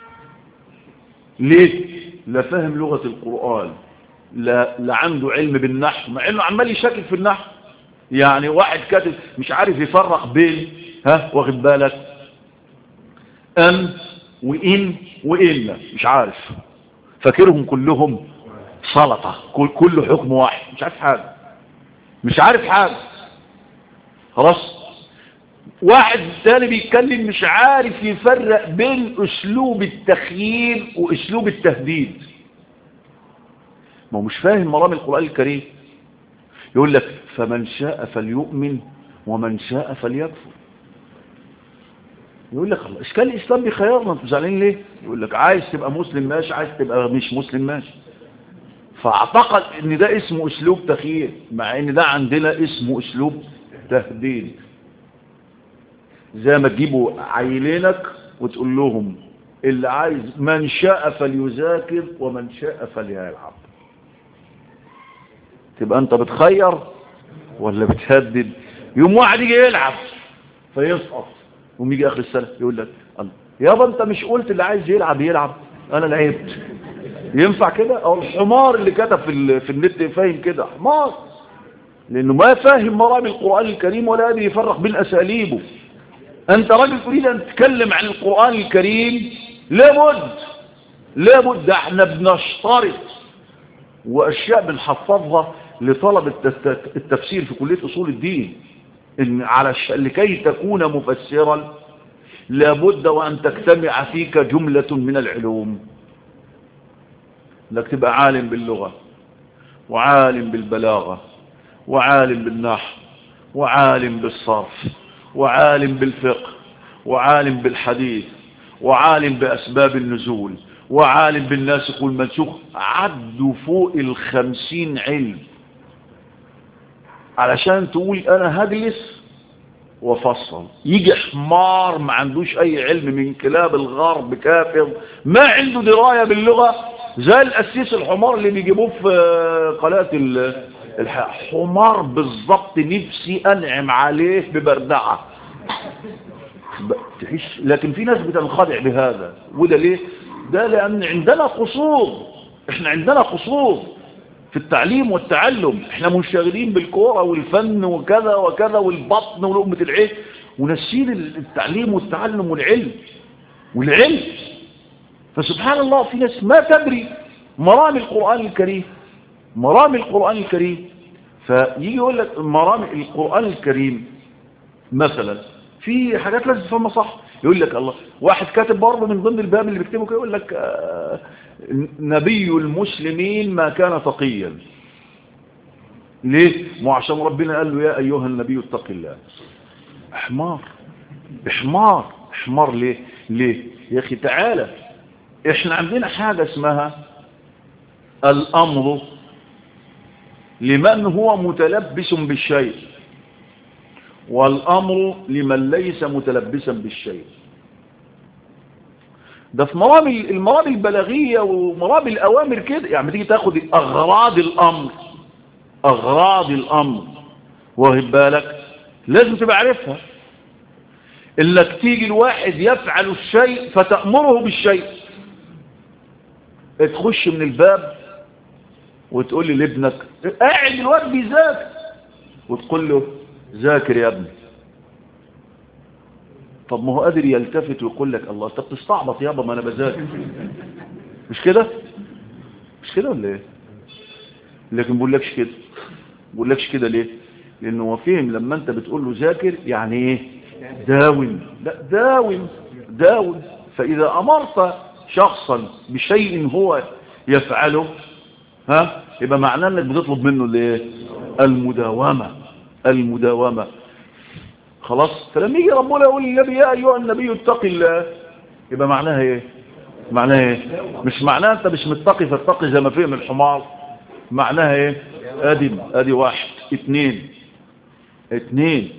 ليه لا فاهم لغة القرآن لا, لا عنده علم بالنحو مع انه عمال يشكك في النحو يعني واحد كاتب مش عارف يفرق بين ها واخد بالك أن وإن وإلا مش عارف فاكرهم كلهم سلطة كل, كل حكم واحد مش عارف حاجة مش عارف حاجة خلاص واحد تاني بيتكلم مش عارف يفرق بين اسلوب التخيير واسلوب التهديد ما هو مش فاهم مرام القرآن الكريم يقول لك فمن شاء فليؤمن ومن شاء فليكفر يقول لك الله اشكال الاسلام بخيارنا انتوا زعلانين ليه يقول لك عايز تبقى مسلم ماشي عايز تبقى مش مسلم ماشي فاعتقد ان ده اسمه اسلوب تخيير مع ان ده عندنا اسمه اسلوب تهديد زي ما تجيبوا عيلينك وتقول لهم اللي عايز من شاء فليذاكر ومن شاء فليلعب تبقى انت بتخير ولا بتهدد يوم واحد يجي يلعب فيسقط ويجي يجي اخر السنه يقول لك الله يابا انت مش قلت اللي عايز يلعب يلعب انا لعبت ينفع كده او الحمار اللي كتب في في النت فاهم كده حمار لانه ما فاهم مرام القران الكريم ولا قادر يفرق بين اساليبه انت راجل تريد ان تتكلم عن القران الكريم لابد لابد احنا بنشترط واشياء بنحفظها لطلبة التفسير في كلية اصول الدين ان على لكي تكون مفسرا لابد وان تجتمع فيك جملة من العلوم انك تبقى عالم باللغة وعالم بالبلاغة وعالم بالنحو وعالم بالصرف وعالم بالفقه وعالم بالحديث وعالم بأسباب النزول وعالم بالناسخ والمنسوخ عدوا فوق الخمسين علم علشان تقول انا هجلس وفصل يجي حمار ما عندوش اي علم من كلاب الغرب كافر ما عنده دراية باللغة زي الاسيس الحمار اللي بيجيبوه في قناة الحمار بالظبط نفسي انعم عليه ببردعة تحس لكن في ناس بتنخدع بهذا وده ليه ده لان عندنا قصور احنا عندنا قصور في التعليم والتعلم احنا منشغلين بالكورة والفن وكذا وكذا والبطن ولقمة العيش ونسين التعليم والتعلم والعلم والعلم فسبحان الله في ناس ما تدري مرام القرآن الكريم مرام القرآن الكريم فيجي يقول لك مرام القرآن الكريم مثلا في حاجات لازم تفهمها صح يقول لك الله واحد كاتب برضه من ضمن الباب اللي بيكتبه كده يقول لك آه نبي المسلمين ما كان تقيا ليه مو عشان ربنا قال له يا ايها النبي اتق الله حمار حمار حمار ليه ليه يا اخي تعالى احنا عندنا حاجة اسمها الامر لمن هو متلبس بالشيء والامر لمن ليس متلبسا بالشيء ده في مرام المرام البلاغية ومرام الأوامر كده يعني تيجي تاخد أغراض الأمر أغراض الأمر واخد بالك لازم تبقى عارفها إنك تيجي الواحد يفعل الشيء فتأمره بالشيء تخش من الباب وتقول لي لابنك قاعد الواد بيذاكر وتقول له ذاكر يا ابني طب ما هو قادر يلتفت ويقول لك الله طب تستعبط يابا ما انا بذاكر مش كده مش كده ولا ايه لكن بقولكش كده بقولكش كده ليه لانه هو فهم لما انت بتقول له ذاكر يعني ايه داوم لا داوم داوم فاذا امرت شخصا بشيء هو يفعله ها يبقى معناه انك بتطلب منه الايه المداومه المداومه خلاص فلما يجي ربنا يقول للنبي يا ايها النبي اتق الله يبقى معناها ايه معناها ايه مش معناها انت مش متقي فاتقي زي ما فهم الحمار معناها ايه ادي ادي واحد اتنين اتنين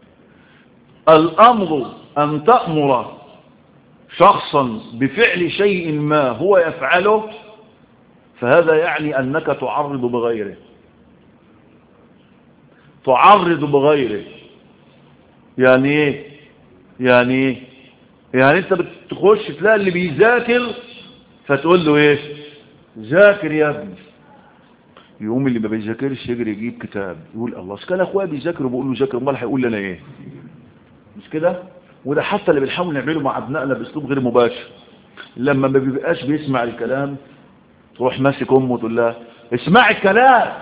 الامر ان تأمر شخصا بفعل شيء ما هو يفعله فهذا يعني انك تعرض بغيره تعرض بغيره يعني ايه يعني ايه يعني انت بتخش تلاقي اللي بيذاكر فتقول له ايه ذاكر يا ابني يقوم اللي ما بيذاكرش يجري يجيب كتاب يقول الله كان اخويا بيذاكر وبقول له ذاكر امال هيقول لي انا ايه مش كده وده حتى اللي بنحاول نعمله مع ابنائنا باسلوب غير مباشر لما ما بيبقاش بيسمع الكلام تروح ماسك امه وتقول لها اسمع الكلام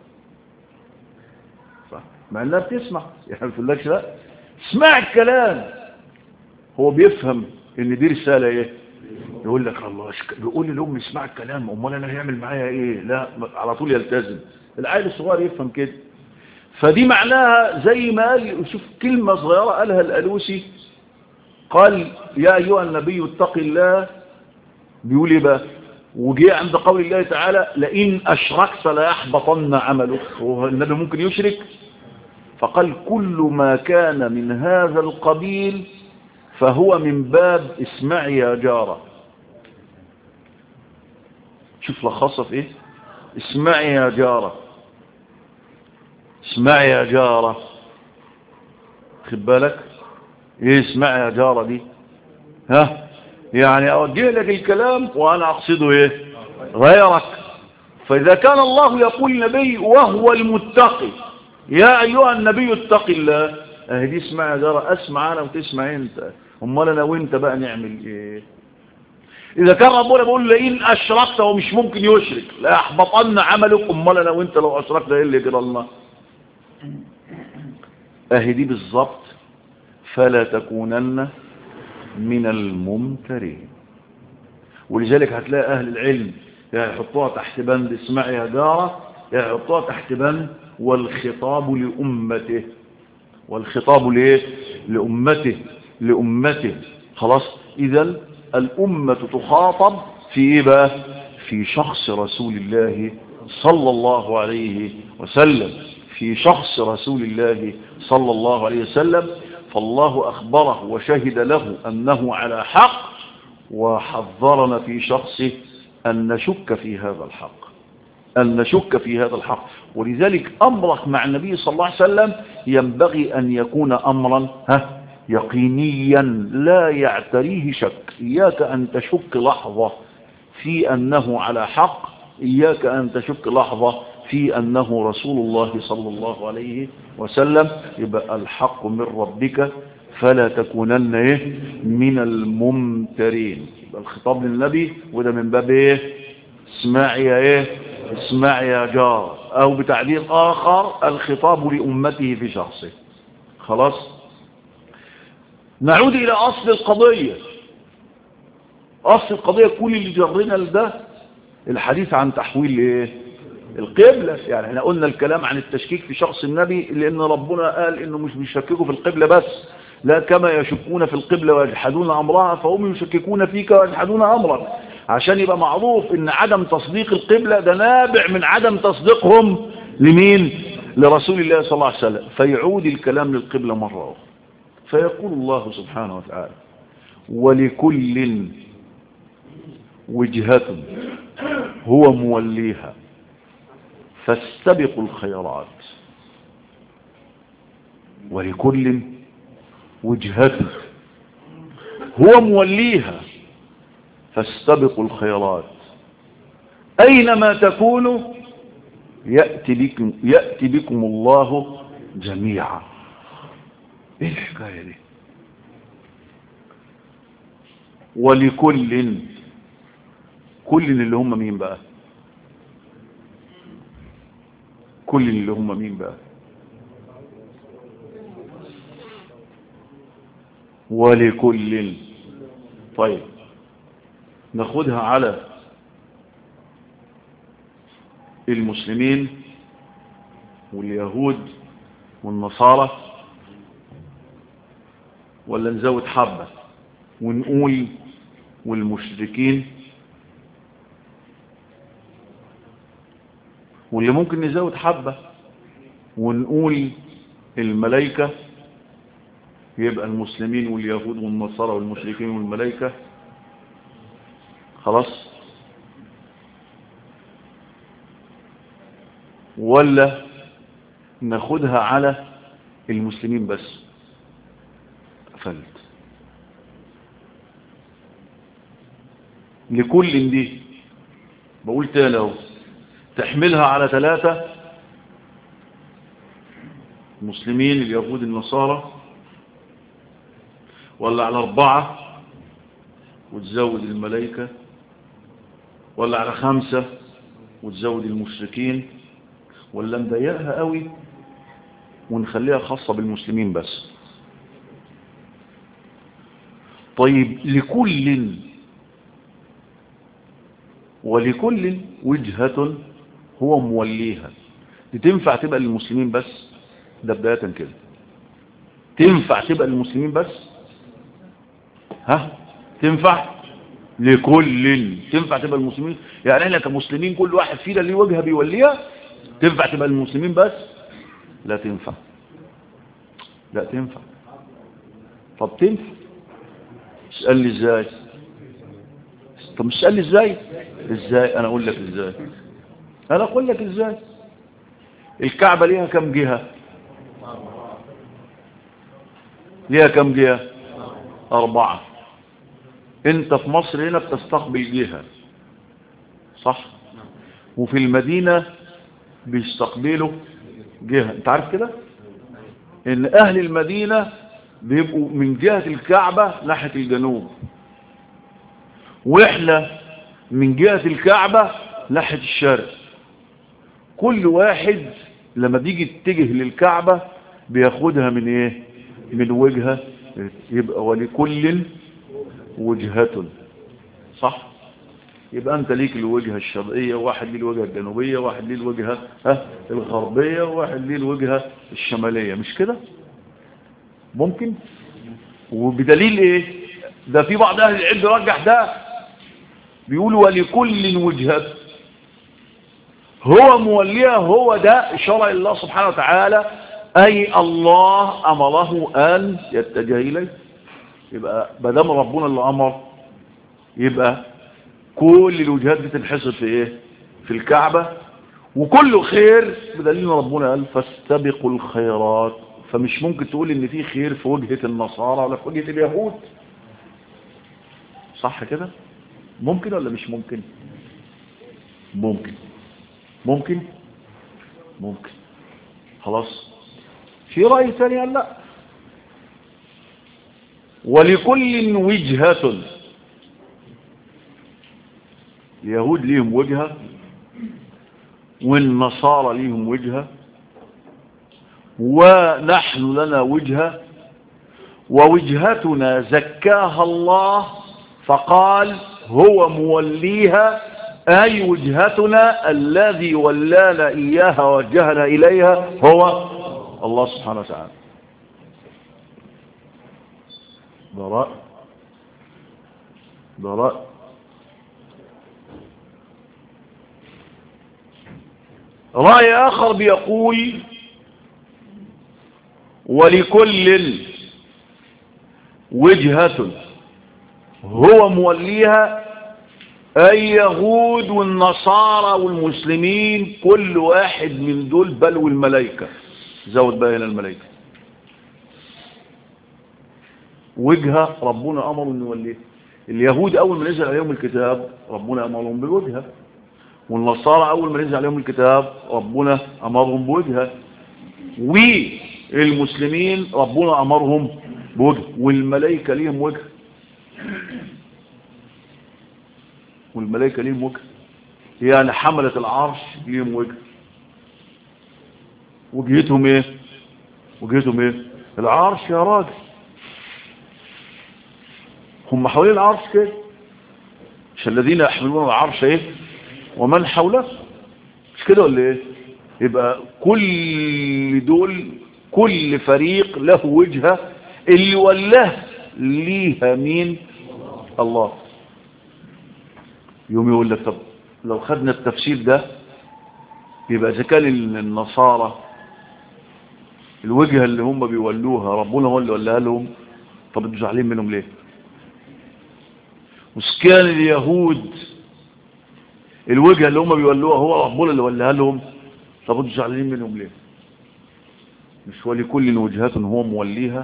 صح مع انها بتسمع يعني ما بتقولكش لا اسمع الكلام هو بيفهم ان دي رساله ايه يقول لك الله بيقول لي لامي اسمع الكلام امال انا هيعمل معايا ايه لا على طول يلتزم العيل الصغير يفهم كده فدي معناها زي ما قال شوف كلمه صغيره قالها الالوسي قال يا ايها النبي اتق الله بيقول ايه بقى وجاء عند قول الله تعالى لئن اشركت ليحبطن عملك هو النبي ممكن يشرك فقال كل ما كان من هذا القبيل فهو من باب اسمع يا جارة شوف لخصه في ايه اسمع يا جارة اسمع يا جارة خد بالك ايه اسمع يا جارة دي ها يعني اوجه لك الكلام وانا اقصده ايه غيرك فاذا كان الله يقول النبي وهو المتقي يا ايها النبي اتق الله اهدي اسمع يا جارة اسمع انا وتسمع انت امال انا وانت بقى نعمل ايه اذا كان ربنا بيقول لئن اشركت هو مش ممكن يشرك لا يحبطن عملك امال انا وانت لو اشركت ايه اللي يجرى الله اهدي بالظبط فلا تكونن من الممترين ولذلك هتلاقي اهل العلم يحطوها تحت بند اسمع يا جارة يحطوها تحت بند والخطاب لأمته والخطاب ليه لأمته لأمته خلاص إذا الأمة تخاطب في إيه بقى في شخص رسول الله صلى الله عليه وسلم في شخص رسول الله صلى الله عليه وسلم فالله أخبره وشهد له أنه على حق وحذرنا في شخصه أن نشك في هذا الحق أن نشك في هذا الحق ولذلك أمرك مع النبي صلى الله عليه وسلم ينبغي أن يكون أمرا ها يقينيا لا يعتريه شك إياك أن تشك لحظة في أنه على حق إياك أن تشك لحظة في أنه رسول الله صلى الله عليه وسلم يبقى الحق من ربك فلا تكونن إيه من الممترين يبقى الخطاب للنبي وده من باب إيه اسمع يا إيه اسمع يا جار أو بتعبير آخر الخطاب لأمته في شخصه خلاص نعود إلى أصل القضية أصل القضية كل اللي جرنا لده الحديث عن تحويل إيه القبلة يعني احنا قلنا الكلام عن التشكيك في شخص النبي لأن ربنا قال إنه مش بيشككوا في القبلة بس لا كما يشكون في القبلة ويجحدون أمرها فهم يشككون فيك ويجحدون أمرك عشان يبقى معروف ان عدم تصديق القبلة ده نابع من عدم تصديقهم لمين لرسول الله صلى الله عليه وسلم فيعود الكلام للقبلة مرة أخرى فيقول الله سبحانه وتعالى ولكل وجهة هو موليها فاستبقوا الخيرات ولكل وجهة هو موليها فاستبقوا الخيرات أينما تكونوا يأتي بكم, يأتي بكم الله جميعا ايه الحكاية دي ولكل كل اللي هم مين بقى كل اللي هم مين بقى ولكل طيب ناخدها على المسلمين واليهود والنصارى ولا نزود حبة ونقول والمشركين واللي ممكن نزود حبة ونقول الملائكة يبقى المسلمين واليهود والنصارى والمشركين والملائكة خلاص ولا ناخدها على المسلمين بس قفلت لكل دي بقول تاني اهو تحملها على ثلاثة المسلمين اليهود النصارى ولا على أربعة وتزود الملائكة ولا على خمسة وتزود المشركين ولا نضيقها قوي ونخليها خاصة بالمسلمين بس طيب لكل ولكل وجهة هو موليها دي تنفع تبقى للمسلمين بس ده بداية كده تنفع تبقى للمسلمين بس ها تنفع لكل تنفع تبقى للمسلمين يعني احنا كمسلمين كل واحد فينا ليه وجهة بيوليها تنفع تبقى للمسلمين بس لا تنفع لا تنفع طب تنفع اسأل لي ازاي طب مش اسأل لي ازاي ازاي انا اقول لك ازاي انا اقول لك ازاي الكعبة ليها كم جهة ليها كم جهة اربعة انت في مصر هنا بتستقبل جهة صح وفي المدينة بيستقبلوا جهة انت عارف كده ان اهل المدينة بيبقوا من جهة الكعبة ناحية الجنوب واحنا من جهة الكعبة ناحية الشرق كل واحد لما بيجي يتجه للكعبة بياخدها من ايه من وجهة يبقى ولكل وجهة صح يبقى انت ليك الوجهة الشرقية واحد ليه الوجهة الجنوبية واحد ليه الوجهة ها الغربية واحد ليه الوجهة الشمالية مش كده ممكن وبدليل ايه ده في بعض اهل العلم يرجح ده بيقول ولكل وجهة هو موليها هو ده إشارة الله سبحانه وتعالى أي الله أمره أن يتجه إليه يبقى بدام ربنا اللي أمر يبقى كل الوجهات دي تنحصر في إيه في الكعبة وكل خير بدليل ربنا قال فاستبقوا الخيرات فمش ممكن تقول ان في خير في وجهة النصارى ولا في وجهة اليهود صح كده ممكن ولا مش ممكن ممكن ممكن ممكن خلاص في رأي ثاني قال لا ولكل وجهة اليهود ليهم وجهة والنصارى ليهم وجهة ونحن لنا وجهة ووجهتنا زكاها الله فقال هو موليها أي وجهتنا الذي ولانا إياها وجهنا إليها هو الله سبحانه وتعالى براء براء رأي آخر بيقول ولكل وجهة هو موليها أي يهود والنصارى والمسلمين كل واحد من دول بل والملائكة زود بقى هنا الملائكة وجهة ربنا أمر أن يوليها اليهود أول ما نزل عليهم الكتاب ربنا أمرهم بالوجهة والنصارى أول ما نزل عليهم الكتاب ربنا أمرهم بوجهة والمسلمين ربنا أمرهم بوجهة والملائكة ليهم وجه والملائكة ليهم وجه يعني حملة العرش ليهم وجه وجهتهم ايه وجهتهم ايه العرش يا راجل هم حوالين العرش كده مش الذين يحملون العرش ايه ومن حوله مش كده ولا ايه يبقى كل دول كل فريق له وجهة اللي ولاه ليها مين الله يوم يقول لك طب لو خدنا التفسير ده يبقى اذا كان النصارى الوجهة اللي هم بيولوها ربنا هو اللي ولاها لهم طب انتوا زعلانين منهم ليه وسكان اليهود الوجهة اللي هم بيولوها هو ربنا اللي ولاها لهم طب انتوا زعلانين منهم ليه مش ولكل وجهة هو موليها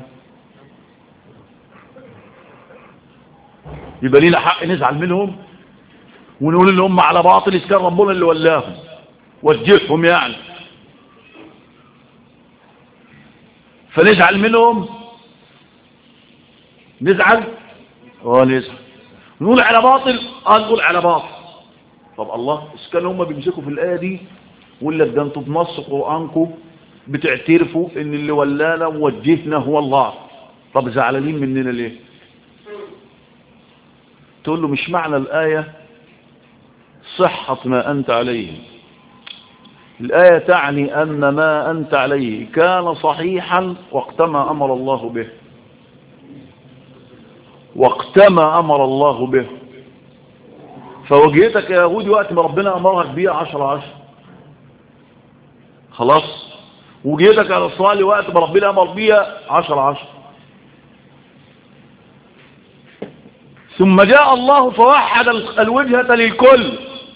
يبقى لينا حق نزعل منهم ونقول ان هم على باطل إذ كان ربنا اللي ولاهم وجههم يعني فنزعل منهم نزعل اه نزعل نقول على باطل اه نقول على باطل طب الله إذا كانوا هم بيمسكوا في الآية دي ولا ده انتوا بنص قرآنكم بتعترفوا ان اللي ولانا ووجهنا هو الله طب زعلانين مننا ليه تقول له مش معنى الآية صحة ما أنت عليه الآية تعني أن ما أنت عليه كان صحيحا وقتما أمر الله به وقتما أمر الله به فوجهتك يا يهودي وقت ما ربنا أمرك بيه عشر عشر خلاص وجهتك على الصالح وقت ما ربنا أمر بيها عشر عشر ثم جاء الله فوحد الوجهة للكل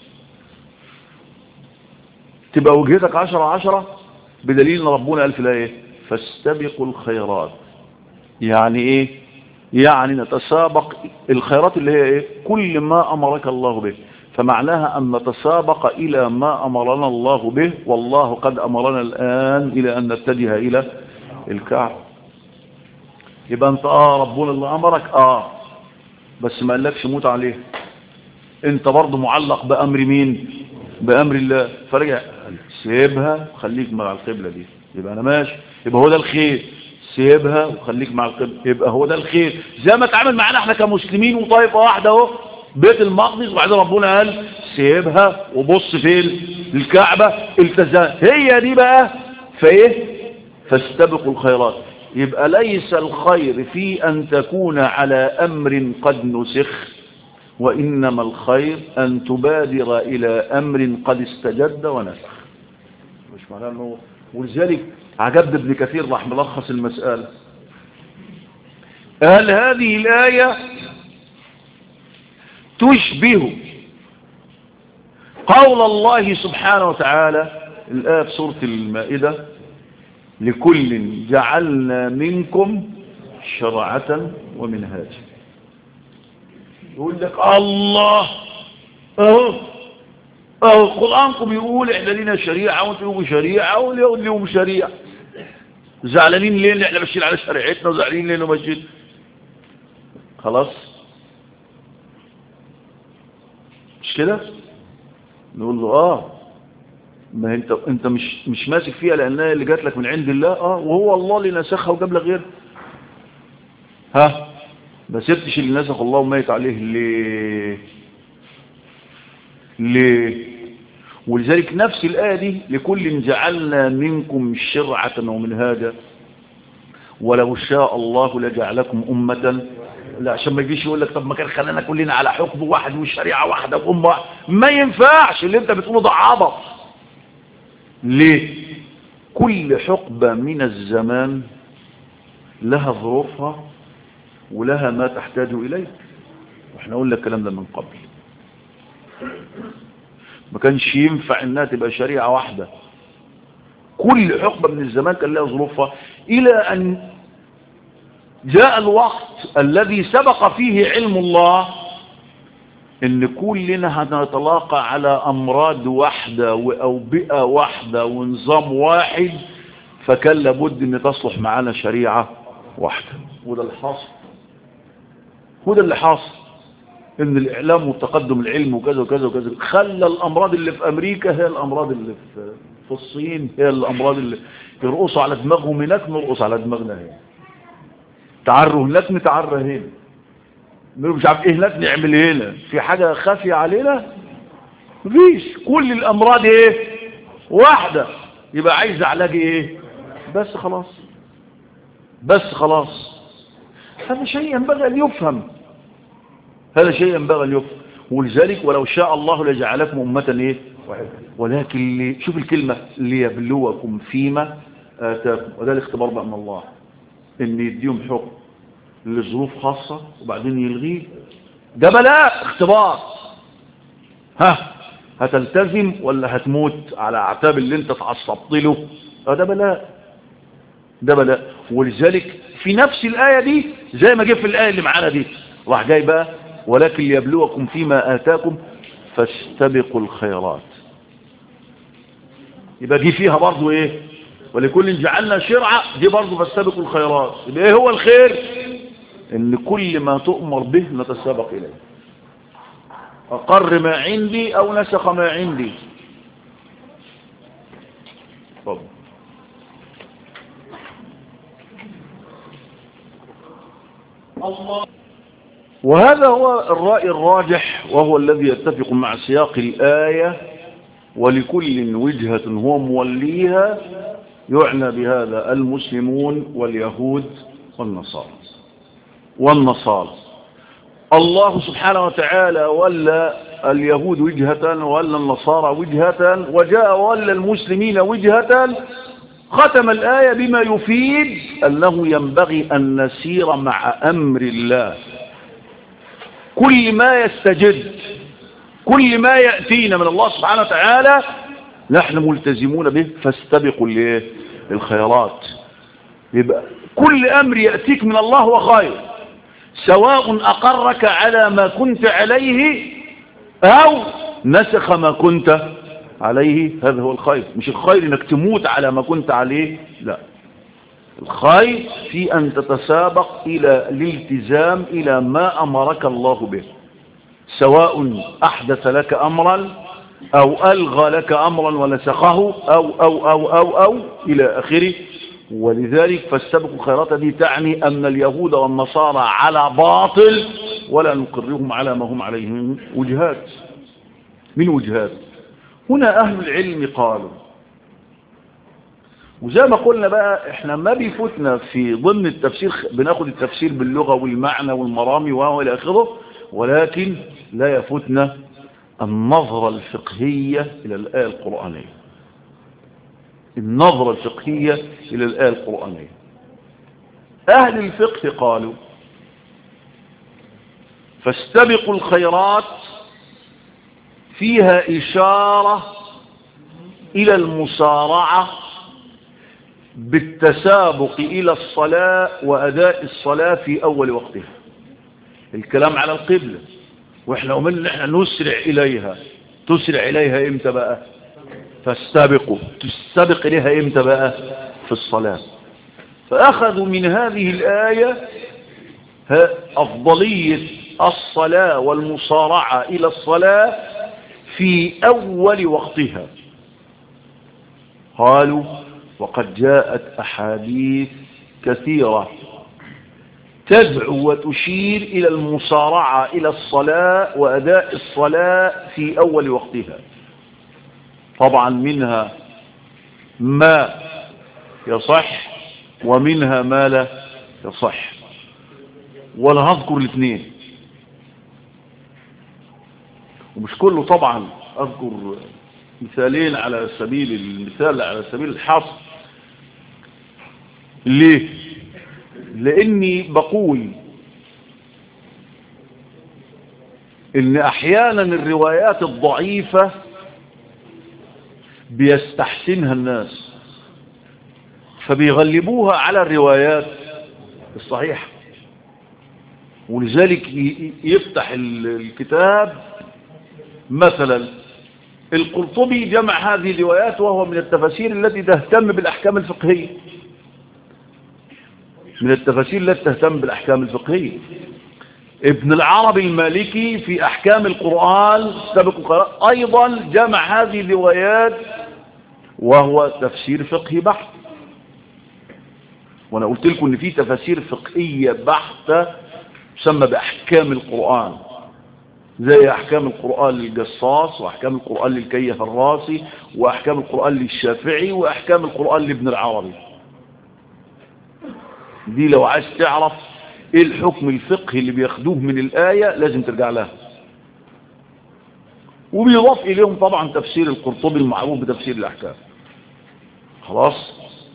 تبقى وجهتك عشرة عشرة بدليل ان ربنا قال في الايه فاستبقوا الخيرات يعني ايه يعني نتسابق الخيرات اللي هي ايه كل ما امرك الله به فمعناها ان نتسابق الى ما امرنا الله به والله قد امرنا الان الى ان نتجه الى الكعب يبقى انت اه ربنا اللي امرك اه بس ما قالكش موت عليه انت برضه معلق بامر مين بامر الله فرجع سيبها وخليك مع القبلة دي يبقى انا ماشي يبقى هو ده الخير سيبها وخليك مع القبلة يبقى هو ده الخير زي ما اتعامل معانا احنا كمسلمين وطائفة واحدة اهو بيت المقدس وبعدين ربنا قال سيبها وبص فين الكعبة التزام هي دي بقى فايه فاستبقوا الخيرات يبقى ليس الخير في ان تكون على امر قد نسخ وإنما الخير أن تبادر إلى أمر قد استجد ونسخ مش معناه أنه ولذلك عجبت ابن كثير راح ملخص المسألة هل هذه الآية تشبه قول الله سبحانه وتعالى الآية في سورة المائدة لكل جعلنا منكم شرعة ومنهاجا يقول لك الله اهو اهو قرآنكم يقول احنا لنا شريعة وانتم لكم شريعة واليهود لهم شريعة زعلانين ليه ان احنا ماشيين على شريعتنا وزعلانين ليه انه ماشيين خلاص مش كده نقول له اه ما انت انت مش مش ماسك فيها لانها اللي جات لك من عند الله اه وهو الله اللي نسخها وجاب لك غيرها ها ما سبتش اللي نسخ الله وميت عليه ليه ليه ولذلك نفس الآية دي لكل جعلنا منكم شرعة ومنهاجا ولو شاء الله لجعلكم أمة لا عشان ما يجيش يقول لك طب ما كان خلانا كلنا على حكم واحد وشريعة واحدة وأمة ما ينفعش اللي انت بتقوله ده عبط ليه كل حقبة من الزمان لها ظروفها ولها ما تحتاج إليه واحنا قلنا الكلام ده من قبل ما كانش ينفع انها تبقى شريعة واحدة كل حقبة من الزمان كان لها ظروفها الى ان جاء الوقت الذي سبق فيه علم الله ان كلنا هنتلاقى على امراض واحدة واوبئة واحدة ونظام واحد فكان لابد ان تصلح معنا شريعة واحدة وده الحاصل وده اللي حاصل ان الاعلام والتقدم العلمي وكذا وكذا وكذا خلى الامراض اللي في امريكا هي الامراض اللي في في الصين هي الامراض اللي يرقصوا على دماغهم هناك نرقص على دماغنا هنا تعروا هناك نتعرى هنا مش عارف ايه هناك نعمل هنا في حاجة خافية علينا مفيش كل الامراض ايه واحدة يبقى عايز علاج ايه بس خلاص بس خلاص هذا شيء ينبغي ان يفهم هذا شيء ينبغي ان يفهم ولذلك ولو شاء الله لجعلكم أمة ايه ولكن لي شوف الكلمة ليبلوكم فيما آتاكم وده الاختبار بقى من الله ان يديهم حكم لظروف خاصة وبعدين يلغيه ده بلاء اختبار ها هتلتزم ولا هتموت على اعتاب اللي انت اتعصبت له اه ده بلاء ده بلاء ولذلك في نفس الآية دي زي ما جه في الآية اللي معانا دي راح جاي بقى ولكن ليبلوكم فيما آتاكم فاستبقوا الخيرات يبقى دي فيها برضو ايه ولكل جعلنا شرعة دي برضو فاستبقوا الخيرات يبقى ايه هو الخير ان كل ما تؤمر به نتسابق اليه اقر ما عندي او نسخ ما عندي طب. الله وهذا هو الرأي الراجح وهو الذي يتفق مع سياق الآية ولكل وجهة هو موليها يعنى بهذا المسلمون واليهود والنصارى والنصارى الله سبحانه وتعالى ولا اليهود وجهة ولا النصارى وجهة وجاء ولا المسلمين وجهة ختم الآية بما يفيد أنه ينبغي أن نسير مع أمر الله كل ما يستجد كل ما يأتينا من الله سبحانه وتعالى نحن ملتزمون به فاستبقوا الخيرات يبقى كل أمر يأتيك من الله هو خير سواء أقرك على ما كنت عليه أو نسخ ما كنت عليه هذا هو الخير مش الخير انك تموت على ما كنت عليه لا الخير في أن تتسابق إلى الالتزام إلى ما أمرك الله به سواء أحدث لك أمرا أو ألغى لك أمرا ونسخه أو أو أو أو أو إلى آخره ولذلك فاستبقوا الخيرات دي تعني أن اليهود والنصارى على باطل ولا نقرهم على ما هم عليه من وجهات من وجهات هنا أهل العلم قالوا وزي ما قلنا بقى احنا ما بيفوتنا في ضمن التفسير بناخد التفسير باللغة والمعنى والمرامي والى اخره ولكن لا يفوتنا النظرة الفقهية الى الآية القرآنية النظرة الفقهية الى الآية القرآنية اهل الفقه قالوا فاستبقوا الخيرات فيها إشارة إلى المسارعة بالتسابق إلى الصلاة وأداء الصلاة في أول وقتها الكلام على القبلة وإحنا أمنا إحنا نسرع إليها تسرع إليها إمتى بقى فاستبقوا تستبق إليها إمتى بقى في الصلاة فأخذوا من هذه الآية أفضلية الصلاة والمصارعة إلى الصلاة في أول وقتها قالوا وقد جاءت أحاديث كثيرة تدعو وتشير إلى المصارعة إلى الصلاة وأداء الصلاة في أول وقتها طبعا منها ما يصح ومنها ما لا يصح ولا هذكر الاثنين ومش كله طبعا أذكر مثالين على سبيل المثال على سبيل الحصر ليه لاني بقول ان احيانا الروايات الضعيفة بيستحسنها الناس فبيغلبوها على الروايات الصحيحة ولذلك يفتح الكتاب مثلا القرطبي جمع هذه الروايات وهو من التفاسير التي تهتم بالأحكام الفقهية من التفاسير التي تهتم بالأحكام الفقهية ابن العربي المالكي في أحكام القرآن سبق القرآن أيضا جمع هذه الروايات وهو تفسير فقهي بحت وأنا قلت لكم أن في تفاسير فقهية بحتة تسمى بأحكام القرآن زي أحكام القرآن للجصاص وأحكام القرآن للكيه الراسي وأحكام القرآن للشافعي وأحكام القرآن لابن العربي دي لو عايز تعرف ايه الحكم الفقهي اللي بياخدوه من الآية لازم ترجع لها وبيضاف إليهم طبعا تفسير القرطبي المعروف بتفسير الأحكام خلاص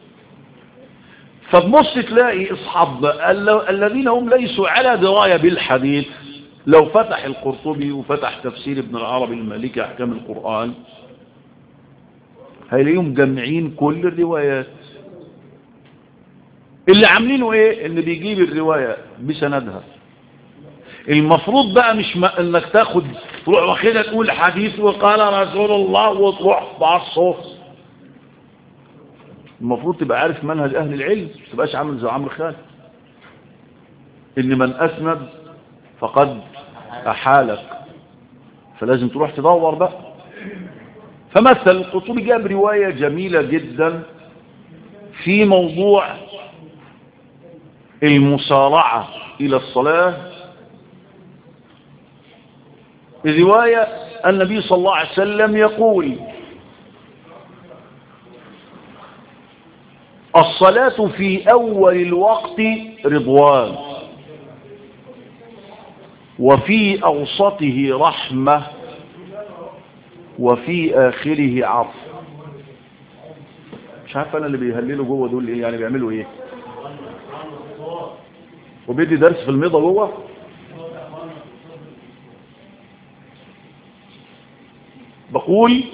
فتبص تلاقي أصحاب الذين هم ليسوا على دراية بالحديث لو فتح القرطبي وفتح تفسير ابن العربي المالكي أحكام القرآن هيلاقيهم جمعين كل الروايات اللي عاملينه ايه ان بيجيب الرواية بسندها المفروض بقى مش ما انك تاخد تروح واخدها تقول حديث وقال رسول الله وتروح بعصه المفروض تبقى عارف منهج اهل العلم ما تبقاش عامل زي عمرو خالد ان من اسند فقد احالك فلازم تروح تدور بقى فمثل القطبي جاب رواية جميلة جدا في موضوع المسارعة إلى الصلاة الرواية النبي صلى الله عليه وسلم يقول الصلاة في أول الوقت رضوان وفي أوسطه رحمة وفي آخره عفو مش عارف أنا اللي بيهللوا جوه دول إيه يعني بيعملوا إيه وبيدي درس في الميضة جوه بقول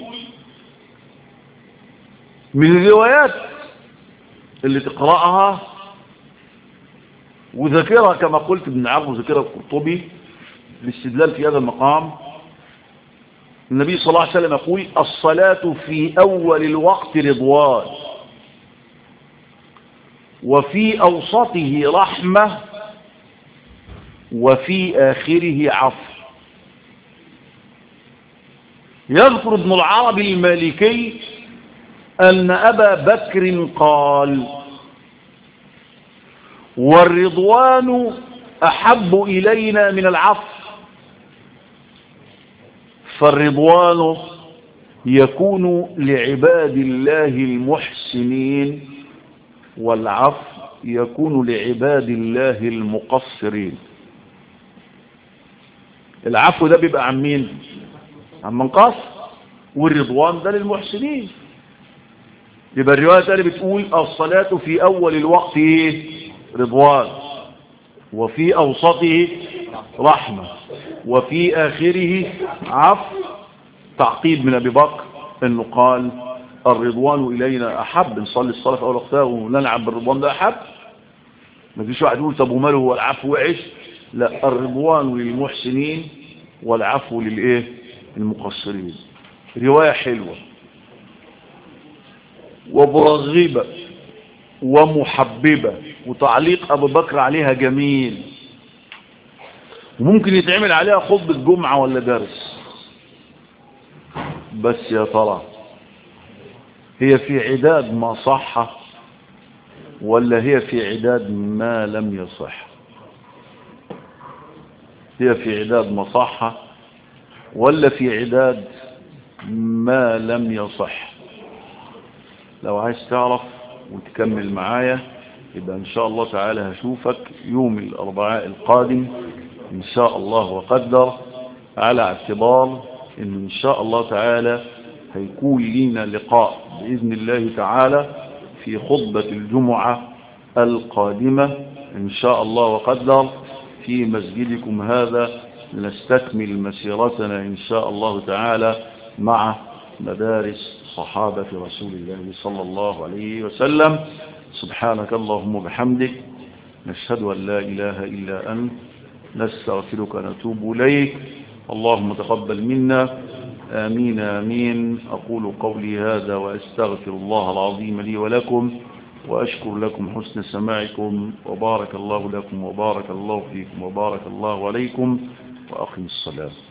من الروايات اللي تقرأها وذاكرها كما قلت ابن عرب وذاكرها القرطبي الاستدلال في هذا المقام النبي صلى الله عليه وسلم يقول الصلاة في أول الوقت رضوان وفي أوسطه رحمة وفي آخره عفو يذكر ابن العربي المالكي أن أبا بكر قال والرضوان أحب إلينا من العفو فالرضوان يكون لعباد الله المحسنين والعفو يكون لعباد الله المقصرين العفو ده بيبقى عن مين عن من قصر والرضوان ده للمحسنين يبقى الرواية الثانية بتقول الصلاة في أول الوقت رضوان وفي أوسطه رحمة وفي آخره عفو تعقيب من أبي بكر أنه قال الرضوان إلينا أحب نصلي الصلاة في أول وقتها ونلعب بالرضوان ده أحب ما فيش واحد يقول طب وماله هو العفو وحش لا الرضوان للمحسنين والعفو للإيه المقصرين رواية حلوة ومرغبة ومحببة وتعليق أبو بكر عليها جميل وممكن يتعمل عليها خطبة جمعة ولا درس بس يا ترى هي في عداد ما صح ولا هي في عداد ما لم يصح هي في عداد ما صح ولا في عداد ما لم يصح لو عايز تعرف وتكمل معايا يبقى ان شاء الله تعالى هشوفك يوم الاربعاء القادم ان شاء الله وقدر على اعتبار ان ان شاء الله تعالى هيكون لنا لقاء باذن الله تعالى في خطبة الجمعة القادمة ان شاء الله وقدر في مسجدكم هذا لنستكمل مسيرتنا ان شاء الله تعالى مع مدارس صحابة رسول الله صلى الله عليه وسلم سبحانك اللهم وبحمدك نشهد أن لا إله إلا أنت نستغفرك ونتوب إليك اللهم تقبل منا آمين آمين أقول قولي هذا وأستغفر الله العظيم لي ولكم وأشكر لكم حسن سماعكم وبارك الله لكم وبارك الله فيكم وبارك الله عليكم وأقم الصلاة